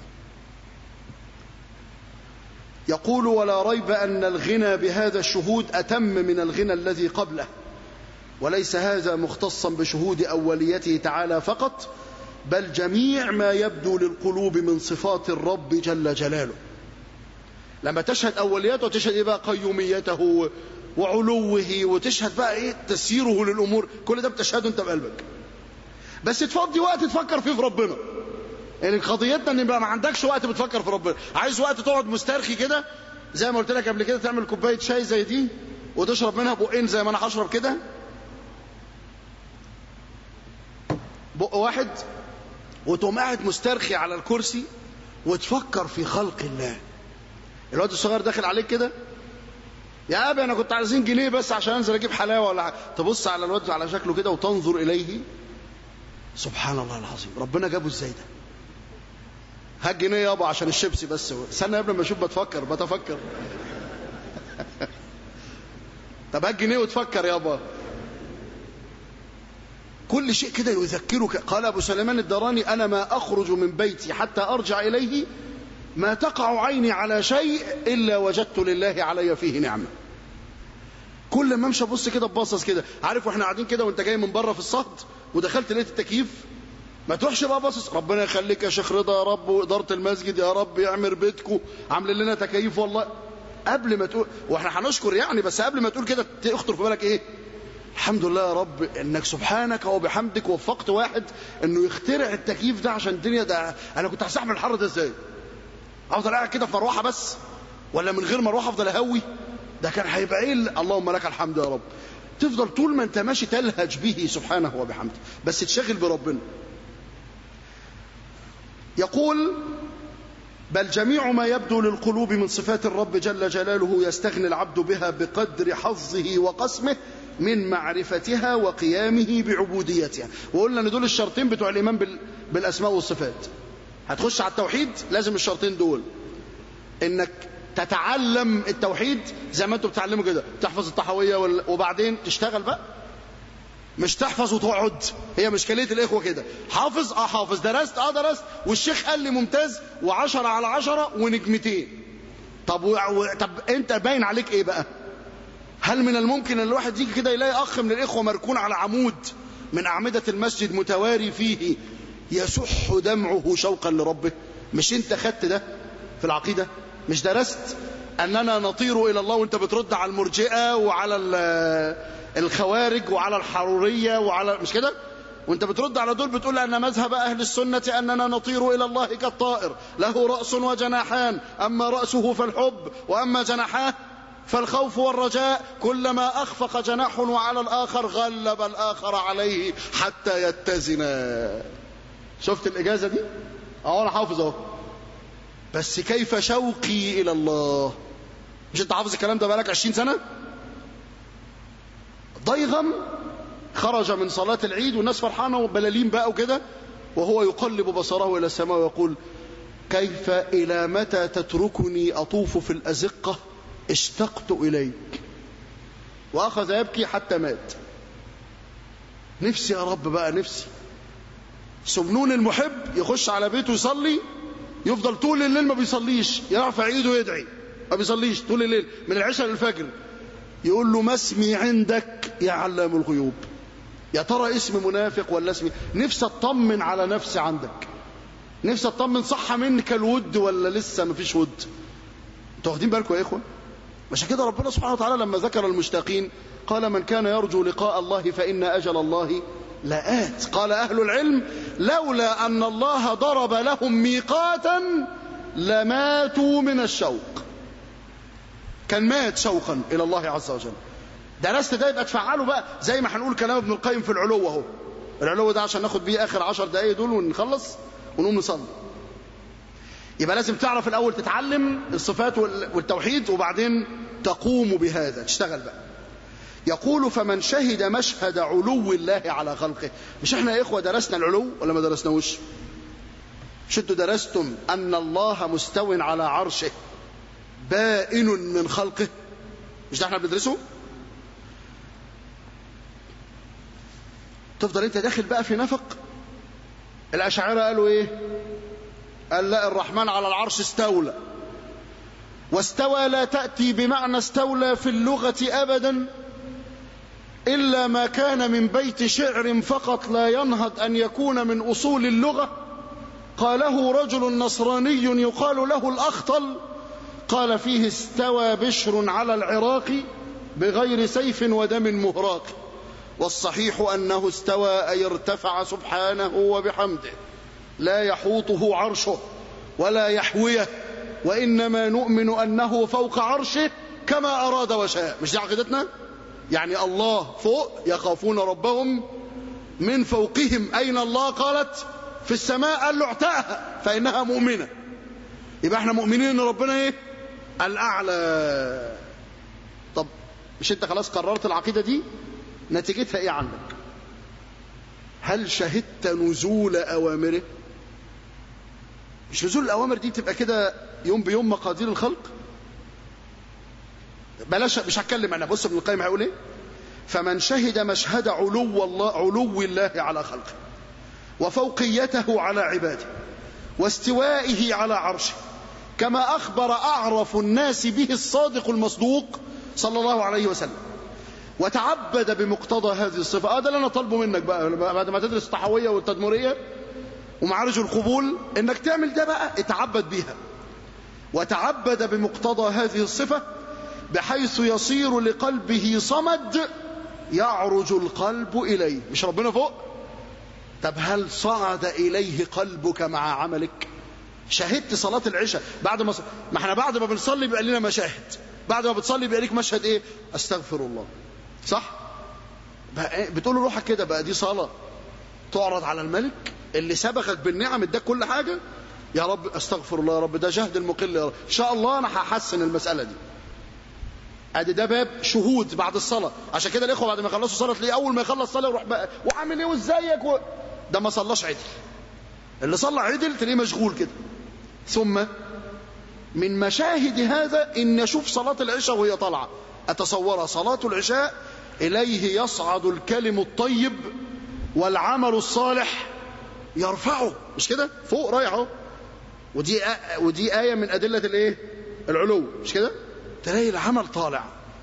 يقول ولا ريب أن الغنى بهذا الشهود أتم من الغنى الذي قبله وليس هذا مختصا بشهود أوليته تعالى فقط بل جميع ما يبدو للقلوب من صفات الرب جل جلاله لما تشهد أولياته وتشهد إيه بقى قيوميته وعلوه وتشهد بقى إيه تسييره للأمور كل ده بتشهده أنت بقلبك بس تفضي وقت تفكر فيه في ربنا يعني قضيتنا ان يبقى ما عندكش وقت بتفكر في ربنا عايز وقت تقعد مسترخي كده زي ما قلت لك قبل كده تعمل كوبايه شاي زي دي وتشرب منها بقين زي ما انا هشرب كده بق واحد وتقوم قاعد مسترخي على الكرسي وتفكر في خلق الله الواد الصغير داخل عليك كده يا ابي انا كنت عايزين جنيه بس عشان انزل اجيب حلاوه ولا حاجه تبص على الواد على شكله كده وتنظر اليه سبحان الله العظيم ربنا جابه ازاي ده هات جنيه يابا عشان الشيبسي بس استنى قبل ما اشوف بتفكر بتفكر طب هات جنيه وتفكر يابا كل شيء كده يذكرك قال ابو سليمان الدراني انا ما اخرج من بيتي حتى ارجع اليه ما تقع عيني على شيء الا وجدت لله علي فيه نعمه كل ما امشي ابص كده ببصص كده عارف واحنا قاعدين كده وانت جاي من بره في الصهد ودخلت لقيت التكييف ما تروحش بقى باصص ربنا يخليك يا شيخ رضا يا رب واداره المسجد يا رب يعمر بيتكم عامل لنا تكييف والله قبل ما تقول واحنا هنشكر يعني بس قبل ما تقول كده يخطر في بالك ايه الحمد لله يا رب انك سبحانك وبحمدك وفقت واحد انه يخترع التكييف ده عشان الدنيا ده انا كنت هستحمل الحر ده ازاي افضل قاعد كده في مروحه بس ولا من غير مروحه افضل اهوي ده كان هيبقى ايه اللهم لك الحمد يا رب تفضل طول ما انت ماشي تلهج به سبحانه وبحمده بس تشغل بربنا يقول بل جميع ما يبدو للقلوب من صفات الرب جل جلاله يستغني العبد بها بقدر حظه وقسمه من معرفتها وقيامه بعبوديتها وقلنا ان دول الشرطين بتوع الايمان بالاسماء والصفات هتخش على التوحيد لازم الشرطين دول انك تتعلم التوحيد زي ما انتم بتتعلموا كده تحفظ الطحاويه وبعدين تشتغل بقى مش تحفظ وتقعد هي مشكلة الإخوة كده حافظ اه حافظ درست اه درست والشيخ قال لي ممتاز وعشرة على عشرة ونجمتين طب و... و... طب انت باين عليك ايه بقى هل من الممكن ان الواحد يجي كده يلاقي اخ من الإخوة مركون على عمود من أعمدة المسجد متواري فيه يسح دمعه شوقا لربه مش انت خدت ده في العقيدة مش درست أننا نطير إلى الله وانت بترد على المرجئة وعلى الخوارج وعلى الحرورية وعلى مش كده وانت بترد على دول بتقول أن مذهب أهل السنة أننا نطير إلى الله كالطائر له رأس وجناحان أما رأسه فالحب وأما جناحاه فالخوف والرجاء كلما أخفق جناح وعلى الآخر غلب الآخر عليه حتى يتزنا شفت الإجازة دي أهو أنا حافظ أهو بس كيف شوقي إلى الله مش أنت حافظ الكلام ده بقالك عشرين سنة ضيغم خرج من صلاة العيد والناس فرحانة وبلالين بقى وكده وهو يقلب بصره إلى السماء ويقول كيف إلى متى تتركني أطوف في الأزقة اشتقت إليك وأخذ يبكي حتى مات نفسي يا رب بقى نفسي سمنون المحب يخش على بيته يصلي يفضل طول الليل ما بيصليش يرفع ايده ويدعي ما بيصليش طول الليل من العشاء للفجر يقول له ما اسمي عندك يا علام الغيوب يا ترى اسم منافق ولا اسمي نفسي اطمن على نفسي عندك نفسي اطمن صح منك الود ولا لسه ما فيش ود انتوا واخدين بالكم يا اخوه عشان كده ربنا سبحانه وتعالى لما ذكر المشتاقين قال من كان يرجو لقاء الله فإن أجل الله لآت قال أهل العلم لولا أن الله ضرب لهم ميقاتا لماتوا من الشوق كان مات شوقا إلى الله عز وجل درست ده يبقى تفعله بقى زي ما هنقول كلام ابن القيم في العلو اهو العلو ده عشان ناخد بيه آخر عشر دقايق دول ونخلص ونقوم نصلي يبقى لازم تعرف الأول تتعلم الصفات والتوحيد وبعدين تقوم بهذا تشتغل بقى يقول فمن شهد مشهد علو الله على خلقه مش احنا يا إخوة درسنا العلو ولا ما درسناوش مش انتوا درستم أن الله مستو على عرشه بائن من خلقه مش ده احنا بندرسه تفضل انت داخل بقى في نفق الأشاعرة قالوا ايه قال لا الرحمن على العرش استولى واستوى لا تأتي بمعنى استولى في اللغة أبدا إلا ما كان من بيت شعر فقط لا ينهض أن يكون من أصول اللغة قاله رجل نصراني يقال له الأخطل قال فيه استوى بشر على العراق بغير سيف ودم مهراق والصحيح أنه استوى أي ارتفع سبحانه وبحمده لا يحوطه عرشه ولا يحويه وإنما نؤمن أنه فوق عرشه كما أراد وشاء مش دي عقيدتنا يعني الله فوق يخافون ربهم من فوقهم أين الله قالت في السماء قال له اعتاها فإنها مؤمنة يبقى احنا مؤمنين ان ربنا ايه الأعلى طب مش انت خلاص قررت العقيدة دي نتيجتها ايه عندك هل شهدت نزول أوامره مش نزول الأوامر دي بتبقى كده يوم بيوم مقادير الخلق بلاش مش هتكلم انا بص ابن القيم هيقول ايه فمن شهد مشهد علو الله علو الله على خلقه وفوقيته على عباده واستوائه على عرشه كما أخبر أعرف الناس به الصادق المصدوق صلى الله عليه وسلم وتعبد بمقتضى هذه الصفة هذا اللي أنا طالبه منك بقى بعد ما تدرس الطحوية والتدمرية ومعارج القبول انك تعمل ده بقى اتعبد بيها وتعبد بمقتضى هذه الصفة بحيث يصير لقلبه صمد يعرج القلب إليه مش ربنا فوق طب هل صعد إليه قلبك مع عملك شهدت صلاة العشاء بعد ما ما احنا بعد ما بنصلي بيبقى لنا مشاهد بعد ما بتصلي بيبقى ليك مشهد ايه استغفر الله صح بتقول له روحك كده بقى دي صلاة تعرض على الملك اللي سبقك بالنعم اداك كل حاجة يا رب استغفر الله يا رب ده جهد المقل يا رب ان شاء الله انا هحسن المسألة دي ادي ده باب شهود بعد الصلاة عشان كده الاخوة بعد ما يخلصوا صلاة تلاقيه اول ما يخلص صلاة يروح بقى وعامل ايه وازيك و... ده ما صلاش عدل اللي صلى عدل تلاقيه مشغول كده ثم من مشاهد هذا ان اشوف صلاة العشاء وهي طالعة اتصورها صلاة العشاء اليه يصعد الكلم الطيب والعمل الصالح يرفعه مش كده فوق رايح اهو ودي آ... ودي آية من أدلة الايه العلو مش كده تلاقي العمل طالع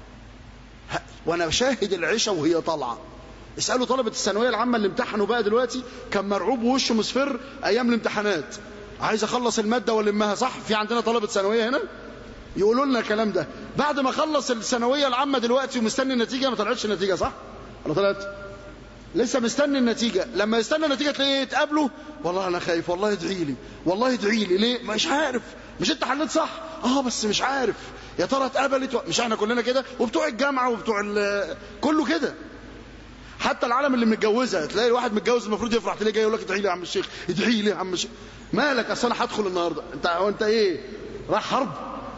وانا شاهد العشاء وهي طالعه اسالوا طلبه الثانويه العامه اللي امتحنوا بقى دلوقتي كان مرعوب ووشه مصفر ايام الامتحانات عايز اخلص الماده والمها صح في عندنا طلبه ثانويه هنا يقولوا لنا الكلام ده بعد ما خلص الثانويه العامه دلوقتي ومستني النتيجه ما طلعتش النتيجه صح ولا طلعت لسه مستني النتيجه لما يستنى النتيجه تلاقيه يتقابلوا والله انا خايف والله ادعي لي والله ادعي لي ليه مش عارف مش انت حليت صح اه بس مش عارف يا ترى اتقبلت و... مش احنا كلنا كده وبتوع الجامعه وبتوع ال... كله كده حتى العالم اللي متجوزها تلاقي الواحد متجوز المفروض يفرح تلاقيه جاي يقول لك ادعي لي يا عم الشيخ ادعي لي يا عم الشيخ مالك اصل انا هدخل النهارده انت هو انت ايه راح حرب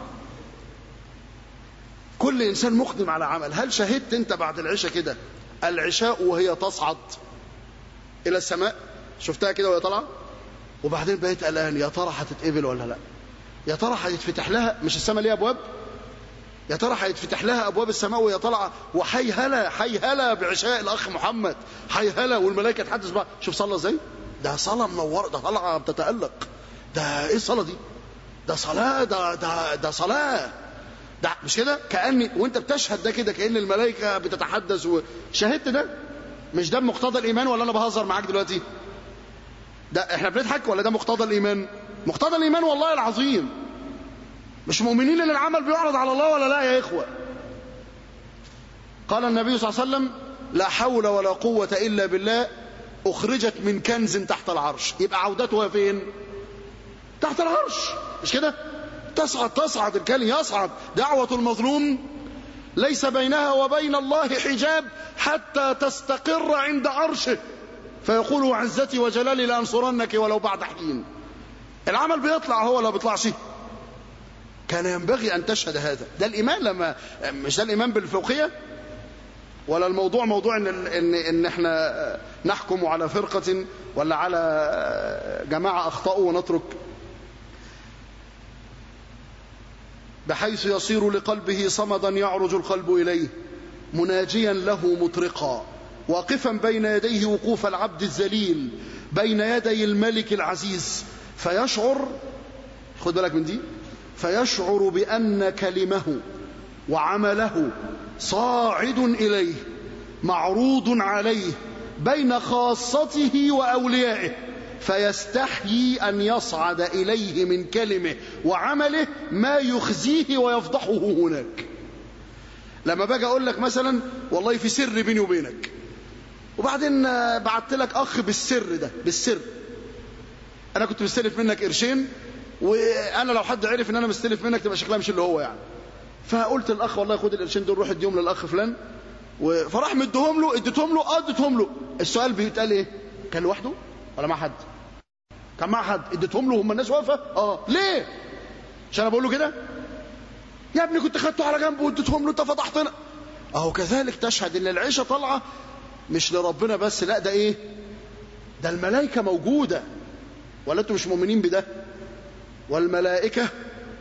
كل انسان مقدم على عمل هل شهدت انت بعد العشاء كده العشاء وهي تصعد الى السماء شفتها كده وهي طالعه وبعدين بقيت قلقان يا ترى هتتقبل ولا لا يا ترى هيتفتح لها مش السماء ليها ابواب يا ترى هيتفتح لها ابواب السماء وهي طالعه وحي هلا حي هلا بعشاء الاخ محمد حي هلا والملائكه تحدث بقى شوف صلى ازاي ده صلاه منوره ده طالعه بتتالق ده ايه الصلاه دي ده صلاه ده ده ده صلاه ده مش كده كاني وانت بتشهد ده كده كان الملائكه بتتحدث وشاهدت ده مش ده مقتضى الايمان ولا انا بهزر معاك دلوقتي ده احنا بنضحك ولا ده مقتضى الايمان مقتضى الايمان والله العظيم مش مؤمنين ان العمل بيعرض على الله ولا لا يا اخوه قال النبي صلى الله عليه وسلم لا حول ولا قوه الا بالله اخرجت من كنز تحت العرش يبقى عودتها فين تحت العرش مش كده تصعد تصعد الكلمه يصعد دعوه المظلوم ليس بينها وبين الله حجاب حتى تستقر عند عرشه فيقول وعزتي وجلالي لأنصرنك ولو بعد حين العمل بيطلع هو ولا بيطلعش كان ينبغي أن تشهد هذا ده الإيمان لما مش ده الإيمان بالفوقية ولا الموضوع موضوع إن, إن, إن إحنا نحكم على فرقة ولا على جماعة أخطأوا ونترك بحيث يصير لقلبه صمدا يعرج القلب إليه مناجيا له مطرقا واقفا بين يديه وقوف العبد الذليل بين يدي الملك العزيز فيشعر خد بالك من دي فيشعر بأن كلمه وعمله صاعد إليه معروض عليه بين خاصته وأوليائه فيستحيي أن يصعد إليه من كلمه وعمله ما يخزيه ويفضحه هناك لما باجي أقول لك مثلا والله في سر بيني وبينك وبعدين بعت لك أخ بالسر ده بالسر أنا كنت مستلف منك قرشين وأنا لو حد عرف إن أنا مستلف منك تبقى شكلها مش اللي هو يعني فقلت للأخ والله خد القرشين دول روح اديهم للأخ فلان فراح مديهم له اديتهم له اه اديتهم له السؤال بيتقال ايه كان لوحده ولا مع حد كان مع حد اديتهم له هم الناس واقفه اه ليه عشان انا بقول له كده يا ابني كنت خدته على جنب واديتهم له انت فضحتنا اهو كذلك تشهد ان العيشه طالعه مش لربنا بس لا ده ايه ده الملائكه موجوده ولا انتم مش مؤمنين بده والملائكه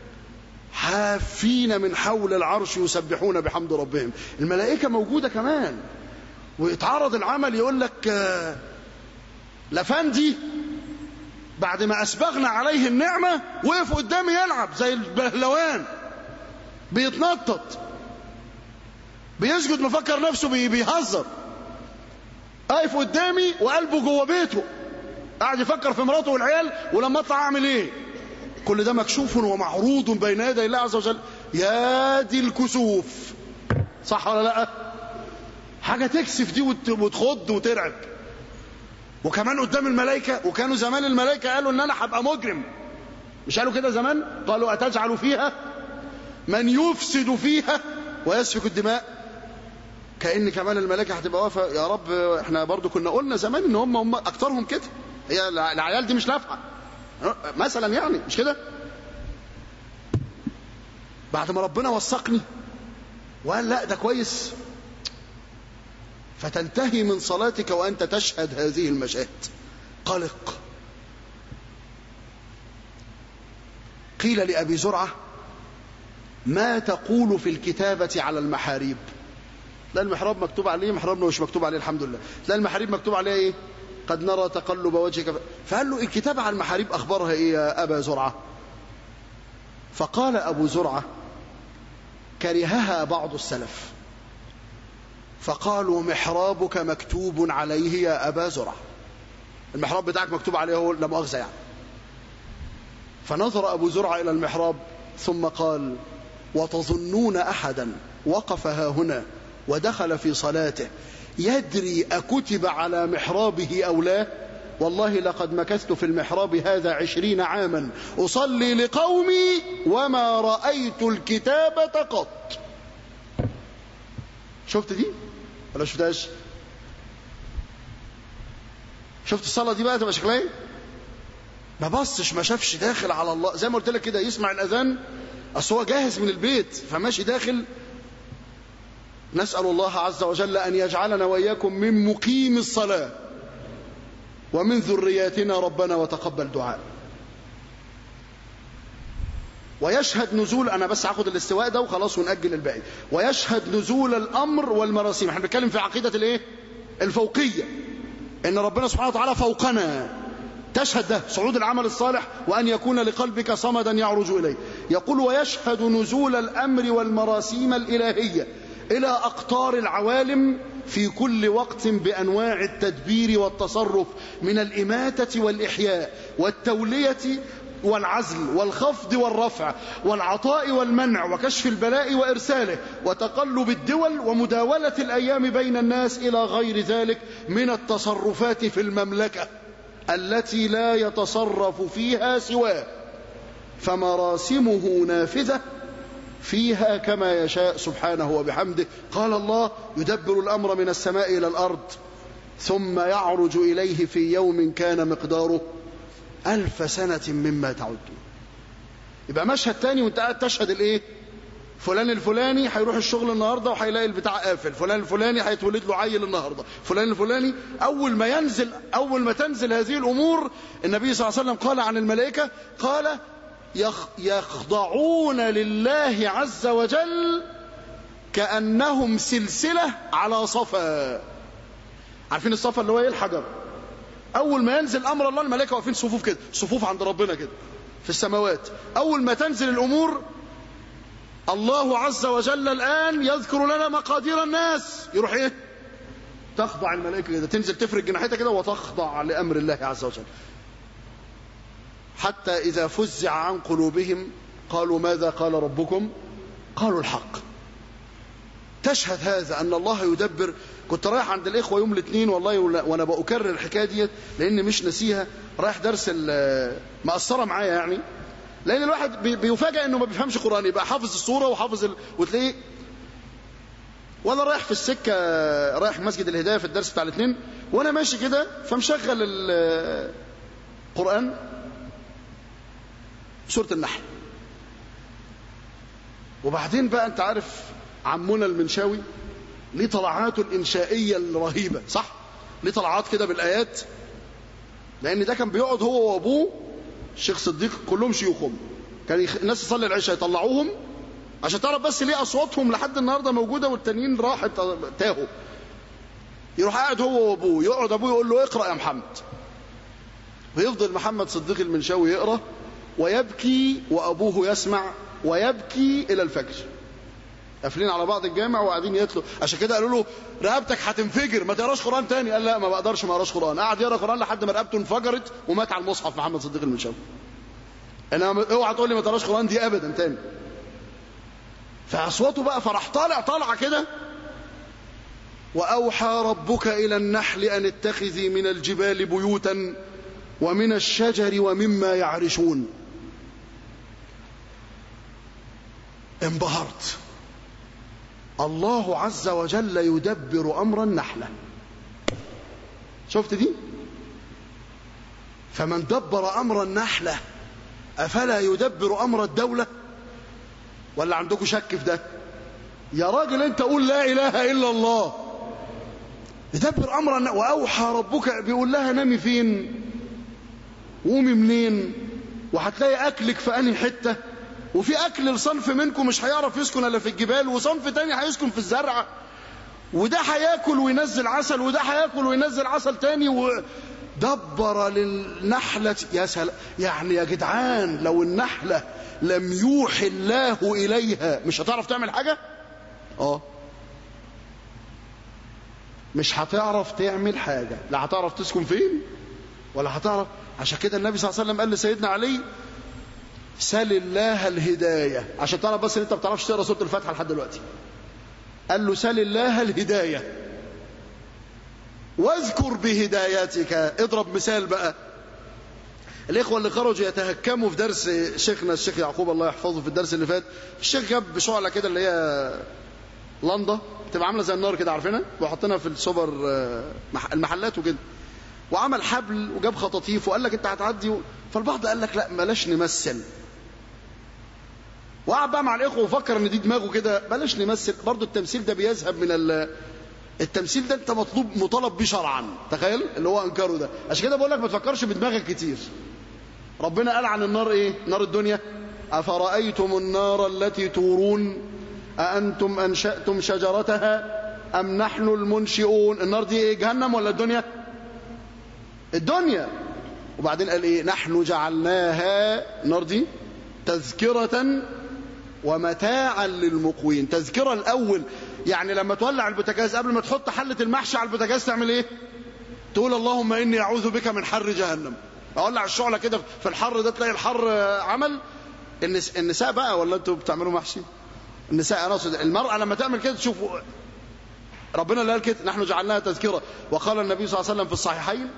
حافين من حول العرش يسبحون بحمد ربهم الملائكة موجودة كمان ويتعرض العمل يقول لك لفندي بعد ما أسبغنا عليه النعمة وقف قدامي يلعب زي البهلوان بيتنطط بيسجد مفكر نفسه بيهزر قايف قدامي وقلبه جوه بيته قاعد يفكر في مراته والعيال ولما اطلع اعمل ايه كل ده مكشوف ومعروض بين يدي الله عز وجل يا دي الكسوف صح ولا لا حاجة تكسف دي وتخض وترعب وكمان قدام الملائكة وكانوا زمان الملائكة قالوا ان انا هبقى مجرم مش قالوا كده زمان قالوا اتجعل فيها من يفسد فيها ويسفك الدماء كأن كمان الملائكة هتبقى واقفة يا رب احنا برضو كنا قلنا زمان ان هم هم اكترهم كده هي العيال دي مش نافعه مثلا يعني مش كده بعد ما ربنا وثقني وقال لا ده كويس فتنتهي من صلاتك وأنت تشهد هذه المشاهد قلق قيل لأبي زرعة ما تقول في الكتابة على المحاريب لا المحراب مكتوب عليه محرابنا مش مكتوب عليه الحمد لله لا المحاريب مكتوب عليه ايه قد نرى تقلب وجهك فقال له الكتابة على المحاريب أخبارها إيه يا أبا زرعة فقال أبو زرعة كرهها بعض السلف فقالوا محرابك مكتوب عليه يا أبا زرعة المحراب بتاعك مكتوب عليه هو لا مؤاخذة يعني فنظر أبو زرعة إلى المحراب ثم قال وتظنون أحدا وقف ها هنا ودخل في صلاته يدري أكتب على محرابه أو لا والله لقد مكثت في المحراب هذا عشرين عاما أصلي لقومي وما رأيت الكتابة قط شفت دي ولا شفتهاش شفت الصلاة دي بقى تبقى شكلها ايه ما بصش ما شافش داخل على الله زي ما قلت لك كده يسمع الأذان أصل هو جاهز من البيت فماشي داخل نسأل الله عز وجل أن يجعلنا وإياكم من مقيم الصلاة ومن ذرياتنا ربنا وتقبل دعاء ويشهد نزول أنا بس هاخد الاستواء ده وخلاص ونأجل الباقي ويشهد نزول الأمر والمراسيم احنا بنتكلم في عقيدة الايه الفوقية إن ربنا سبحانه وتعالى فوقنا تشهد ده صعود العمل الصالح وأن يكون لقلبك صمدا يعرج إليه يقول ويشهد نزول الأمر والمراسيم الإلهية إلى أقطار العوالم في كل وقت بأنواع التدبير والتصرف من الإماتة والإحياء والتولية والعزل والخفض والرفع والعطاء والمنع وكشف البلاء وإرساله وتقلب الدول ومداولة الأيام بين الناس إلى غير ذلك من التصرفات في المملكة التي لا يتصرف فيها سواه فمراسمه نافذة فيها كما يشاء سبحانه وبحمده قال الله يدبر الأمر من السماء إلى الأرض ثم يعرج إليه في يوم كان مقداره ألف سنة مما تعدون يبقى مشهد تاني وانت قاعد تشهد الايه فلان الفلاني هيروح الشغل النهارده وهيلاقي البتاع قافل فلان الفلاني هيتولد له عيل النهارده فلان الفلاني اول ما ينزل اول ما تنزل هذه الامور النبي صلى الله عليه وسلم قال عن الملائكه قال يخضعون لله عز وجل كانهم سلسله على صفا عارفين الصفا اللي هو ايه الحجر اول ما ينزل امر الله الملائكه واقفين صفوف كده صفوف عند ربنا كده في السماوات اول ما تنزل الامور الله عز وجل الآن يذكر لنا مقادير الناس يروح ايه تخضع الملائكة كده تنزل تفرج جناحتها كده وتخضع لأمر الله عز وجل حتى إذا فزع عن قلوبهم قالوا ماذا قال ربكم قالوا الحق تشهد هذا أن الله يدبر كنت رايح عند الإخوة يوم الاثنين والله وأنا بأكرر الحكاية ديت لأني مش نسيها رايح درس مأثرة معايا يعني لان الواحد بيفاجئ انه ما بيفهمش قران يبقى حافظ الصوره وحافظ ال... وتلاقيه وانا رايح في السكه رايح مسجد الهدايه في الدرس بتاع الاثنين وانا ماشي كده فمشغل القران سوره النحل وبعدين بقى انت عارف عمنا المنشاوي ليه طلعاته الانشائيه الرهيبه صح ليه طلعات كده بالايات لان ده كان بيقعد هو وابوه الشيخ صديق كلهم شيوخهم كان يخ... الناس تصلي العشاء يطلعوهم عشان تعرف بس ليه اصواتهم لحد النهارده موجوده والتانيين راحت تاهوا يروح قاعد هو وابوه يقعد ابوه يقول له اقرا يا محمد ويفضل محمد صديق المنشاوي يقرا ويبكي وابوه يسمع ويبكي الى الفجر قافلين على بعض الجامع وقاعدين يتلوا عشان كده قالوا له رقبتك هتنفجر ما تقراش قران تاني قال لا ما بقدرش ما اقراش قران قعد يقرا قران لحد ما رقبته انفجرت ومات على المصحف محمد صديق المنشاوي انا اوعى تقول لي ما تقراش قران دي ابدا تاني فاصواته بقى فراح طالع طالعه كده واوحى ربك الى النحل ان اتخذي من الجبال بيوتا ومن الشجر ومما يعرشون انبهرت الله عز وجل يدبر امر النحله شفت دي فمن دبر امر النحله افلا يدبر امر الدوله ولا عندكم شك في ده يا راجل انت قول لا اله الا الله يدبر امر النحلة. واوحى ربك بيقول لها نامي فين قومي منين وهتلاقي اكلك في انهي حته وفي اكل لصنف منكم مش هيعرف يسكن الا في الجبال وصنف تاني هيسكن في الزرع وده هياكل وينزل عسل وده هياكل وينزل عسل تاني ودبر للنحلة يا سلام يعني يا جدعان لو النحلة لم يوحي الله إليها مش هتعرف تعمل حاجة اه مش هتعرف تعمل حاجة لا هتعرف تسكن فين ولا هتعرف عشان كده النبي صلى الله عليه وسلم قال لسيدنا علي سل الله الهداية عشان تعرف بس ان انت ما بتعرفش تقرا سوره الفاتحه لحد دلوقتي قال له سل الله الهداية واذكر بهدايتك اضرب مثال بقى الإخوة اللي خرجوا يتهكموا في درس شيخنا الشيخ يعقوب الله يحفظه في الدرس اللي فات الشيخ جاب شعلة كده اللي هي لندا تبقى عاملة زي النار كده عارفينها وحطينها في السوبر المحلات وكده وعمل حبل وجاب خطاطيف وقال لك انت هتعدي و... فالبعض قال لك لا بلاش نمثل وقعد بقى مع الاخوه وفكر ان دي دماغه كده بلاش نمثل برضه التمثيل ده بيذهب من ال... التمثيل ده انت مطلوب مطالب بيه شرعا تخيل اللي هو انكره ده عشان كده بقول لك ما تفكرش بدماغك كتير ربنا قال عن النار ايه نار الدنيا افرايتم النار التي تورون اانتم انشاتم شجرتها ام نحن المنشئون النار دي ايه جهنم ولا الدنيا الدنيا وبعدين قال ايه نحن جعلناها النار دي تذكرة ومتاعا للمقوين تذكرة الأول يعني لما تولع البوتاجاز قبل ما تحط حلة المحشي على البوتاجاز تعمل ايه تقول اللهم إني أعوذ بك من حر جهنم أولع الشعلة كده في الحر ده تلاقي الحر عمل النساء بقى ولا انتوا بتعملوا محشي النساء انا اقصد المرأة لما تعمل كده تشوف ربنا اللي قال كده نحن جعلناها تذكرة وقال النبي صلى الله عليه وسلم في الصحيحين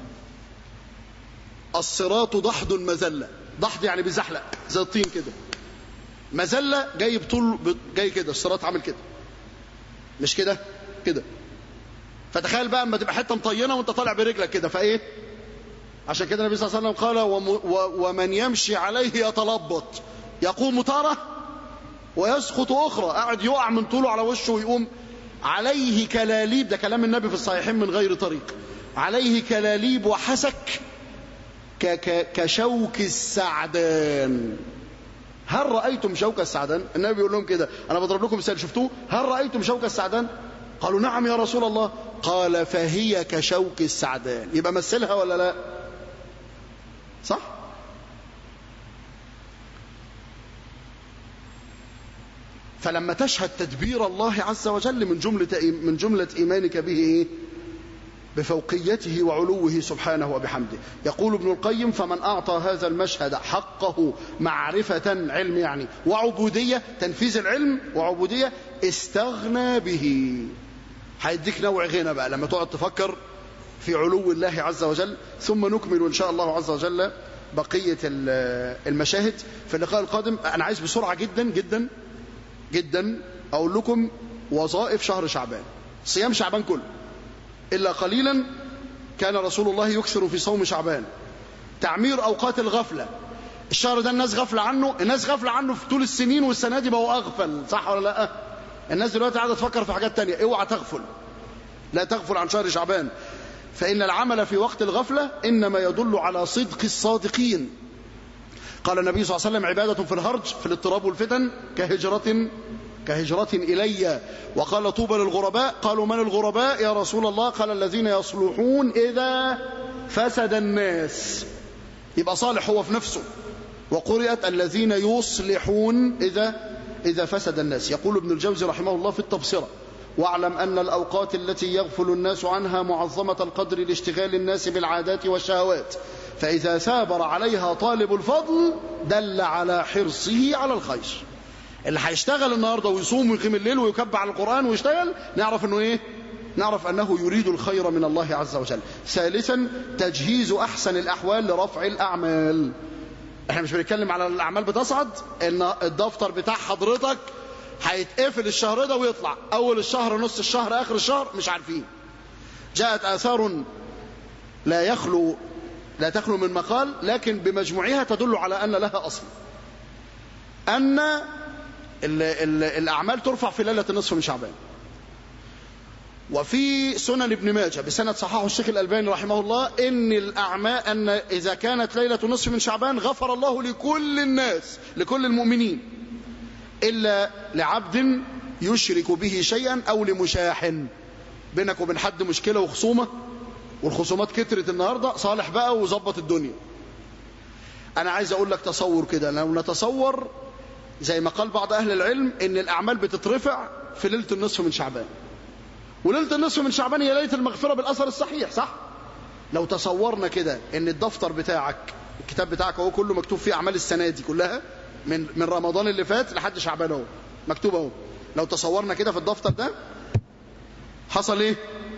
الصراط ضحد مذلة ضحد يعني بيزحلق زي الطين كده مذلة جاي بطول جاي كده الصراط عامل كده مش كده كده فتخيل بقى اما تبقى حته مطينه وانت طالع برجلك كده فايه عشان كده النبي صلى الله عليه وسلم قال وم و ومن يمشي عليه يتلبط يقوم تاره ويسقط اخرى قاعد يقع من طوله على وشه ويقوم عليه كلاليب ده كلام النبي في الصحيحين من غير طريق عليه كلاليب وحسك ك ك كشوك السعدان هل رأيتم شوك السعدان النبي بيقول لهم كده أنا بضرب لكم مثال شفتوه هل رأيتم شوك السعدان قالوا نعم يا رسول الله قال فهي كشوك السعدان يبقى مثلها ولا لا صح فلما تشهد تدبير الله عز وجل من جملة من جملة إيمانك به إيه؟ بفوقيته وعلوه سبحانه وبحمده يقول ابن القيم فمن أعطى هذا المشهد حقه معرفة علم يعني وعبودية تنفيذ العلم وعبودية استغنى به هيديك نوع غنى بقى لما تقعد تفكر في علو الله عز وجل ثم نكمل إن شاء الله عز وجل بقية المشاهد في اللقاء القادم أنا عايز بسرعة جدا جدا جدا أقول لكم وظائف شهر شعبان صيام شعبان كله إلا قليلا كان رسول الله يكثر في صوم شعبان تعمير أوقات الغفلة الشهر ده الناس غفلة عنه الناس غفلة عنه في طول السنين والسنة دي بقوا أغفل صح ولا لا الناس دلوقتي قاعدة تفكر في حاجات تانية اوعى تغفل لا تغفل عن شهر شعبان فإن العمل في وقت الغفلة إنما يدل على صدق الصادقين قال النبي صلى الله عليه وسلم عبادة في الهرج في الاضطراب والفتن كهجرة كهجرة إلي وقال طوبى للغرباء قالوا من الغرباء يا رسول الله قال الذين يصلحون إذا فسد الناس يبقى صالح هو في نفسه وقرئت الذين يصلحون إذا إذا فسد الناس يقول ابن الجوزي رحمه الله في التبصرة واعلم أن الأوقات التي يغفل الناس عنها معظمة القدر لاشتغال الناس بالعادات والشهوات فإذا ثابر عليها طالب الفضل دل على حرصه على الخير اللي هيشتغل النهارده ويصوم ويقيم الليل ويكبع على القرآن ويشتغل نعرف انه ايه نعرف انه يريد الخير من الله عز وجل ثالثا تجهيز احسن الاحوال لرفع الاعمال احنا مش بنتكلم على الاعمال بتصعد ان الدفتر بتاع حضرتك هيتقفل الشهر ده ويطلع اول الشهر نص الشهر اخر الشهر مش عارفين جاءت اثار لا يخلو لا تخلو من مقال لكن بمجموعها تدل على ان لها اصل ان ال ال الأعمال ترفع في ليلة النصف من شعبان وفي سنن ابن ماجه بسند صححه الشيخ الألباني رحمه الله إن الأعمال أن إذا كانت ليلة النصف من شعبان غفر الله لكل الناس لكل المؤمنين إلا لعبد يشرك به شيئا أو لمشاح بينك وبين حد مشكلة وخصومة والخصومات كترت النهاردة صالح بقى وظبط الدنيا أنا عايز أقول لك تصور كده لو نتصور زي ما قال بعض أهل العلم إن الأعمال بتترفع في ليلة النصف من شعبان وليلة النصف من شعبان هي ليلة المغفرة بالأثر الصحيح صح؟ لو تصورنا كده إن الدفتر بتاعك الكتاب بتاعك هو كله مكتوب فيه أعمال السنة دي كلها من من رمضان اللي فات لحد شعبان اهو مكتوب اهو لو تصورنا كده في الدفتر ده حصل ايه؟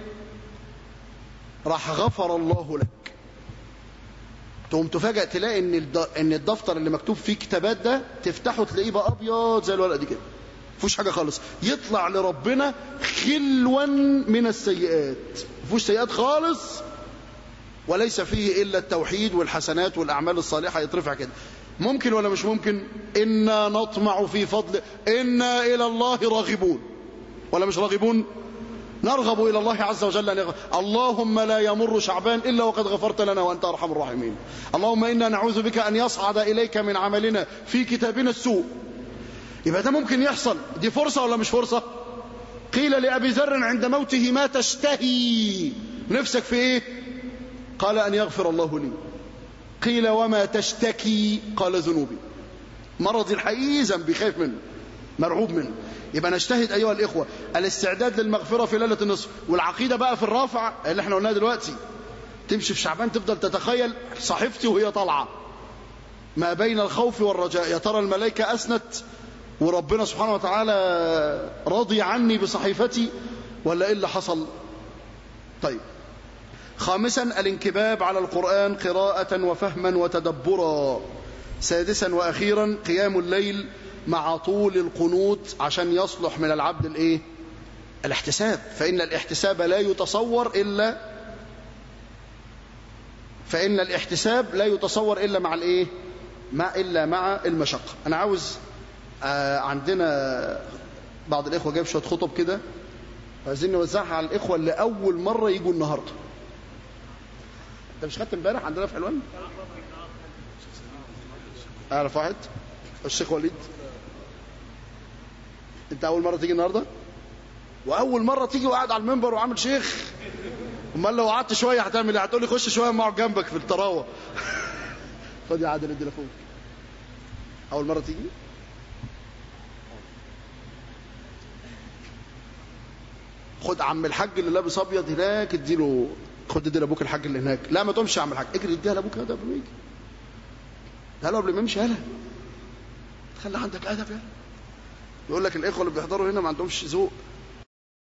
راح غفر الله لك تقوم تفاجأ تلاقي ان ان الدفتر اللي مكتوب فيه كتابات ده تفتحه تلاقيه بقى ابيض زي الورقه دي كده مفيهوش حاجه خالص يطلع لربنا خلوا من السيئات مفيهوش سيئات خالص وليس فيه الا التوحيد والحسنات والاعمال الصالحه يترفع كده ممكن ولا مش ممكن انا نطمع في فضل انا الى الله راغبون ولا مش راغبون نرغب إلى الله عز وجل أن يغفر اللهم لا يمر شعبان إلا وقد غفرت لنا وأنت أرحم الراحمين اللهم إنا نعوذ بك أن يصعد إليك من عملنا في كتابنا السوء يبقى ده ممكن يحصل دي فرصة ولا مش فرصة قيل لأبي ذر عند موته ما تشتهي نفسك في إيه قال أن يغفر الله لي قيل وما تشتكي قال ذنوبي مرضي الحقيقي ذنبي خايف منه مرعوب منه يبقى نجتهد أيها الإخوة الاستعداد للمغفرة في ليلة النصف والعقيدة بقى في الرافع اللي احنا قلناها دلوقتي تمشي في شعبان تفضل تتخيل صحيفتي وهي طالعة ما بين الخوف والرجاء يا ترى الملائكة أسنت وربنا سبحانه وتعالى راضي عني بصحيفتي ولا إيه اللي حصل طيب خامسا الانكباب على القرآن قراءة وفهما وتدبرا سادسا وأخيرا قيام الليل مع طول القنوت عشان يصلح من العبد الايه الاحتساب فإن الاحتساب لا يتصور إلا فإن الاحتساب لا يتصور إلا مع الإيه مع إلا مع المشقة أنا عاوز آه عندنا بعض الإخوة جايب شوية خطب كده عايزين نوزعها على الإخوة اللي أول مرة يجوا النهاردة أنت مش خدت امبارح عندنا في حلوان أعرف واحد الشيخ وليد أنت أول مرة تيجي النهاردة وأول مرة تيجي وقاعد على المنبر وعامل شيخ امال لو قعدت شويه هتعمل ايه هتقول لي خش شويه معه جنبك في الطراوه خد يا عادل ادي لاخوك اول مره تيجي خد عم الحاج اللي لابس ابيض هناك اديله خد ادي لابوك الحاج اللي هناك لا ما تقومش يا عم الحاج اجري اديها لابوك هذا قبل ما يجي هلا قبل ما يمشي هلا تخلي عندك ادب يا يقول لك الاخوه اللي بيحضروا هنا ما عندهمش ذوق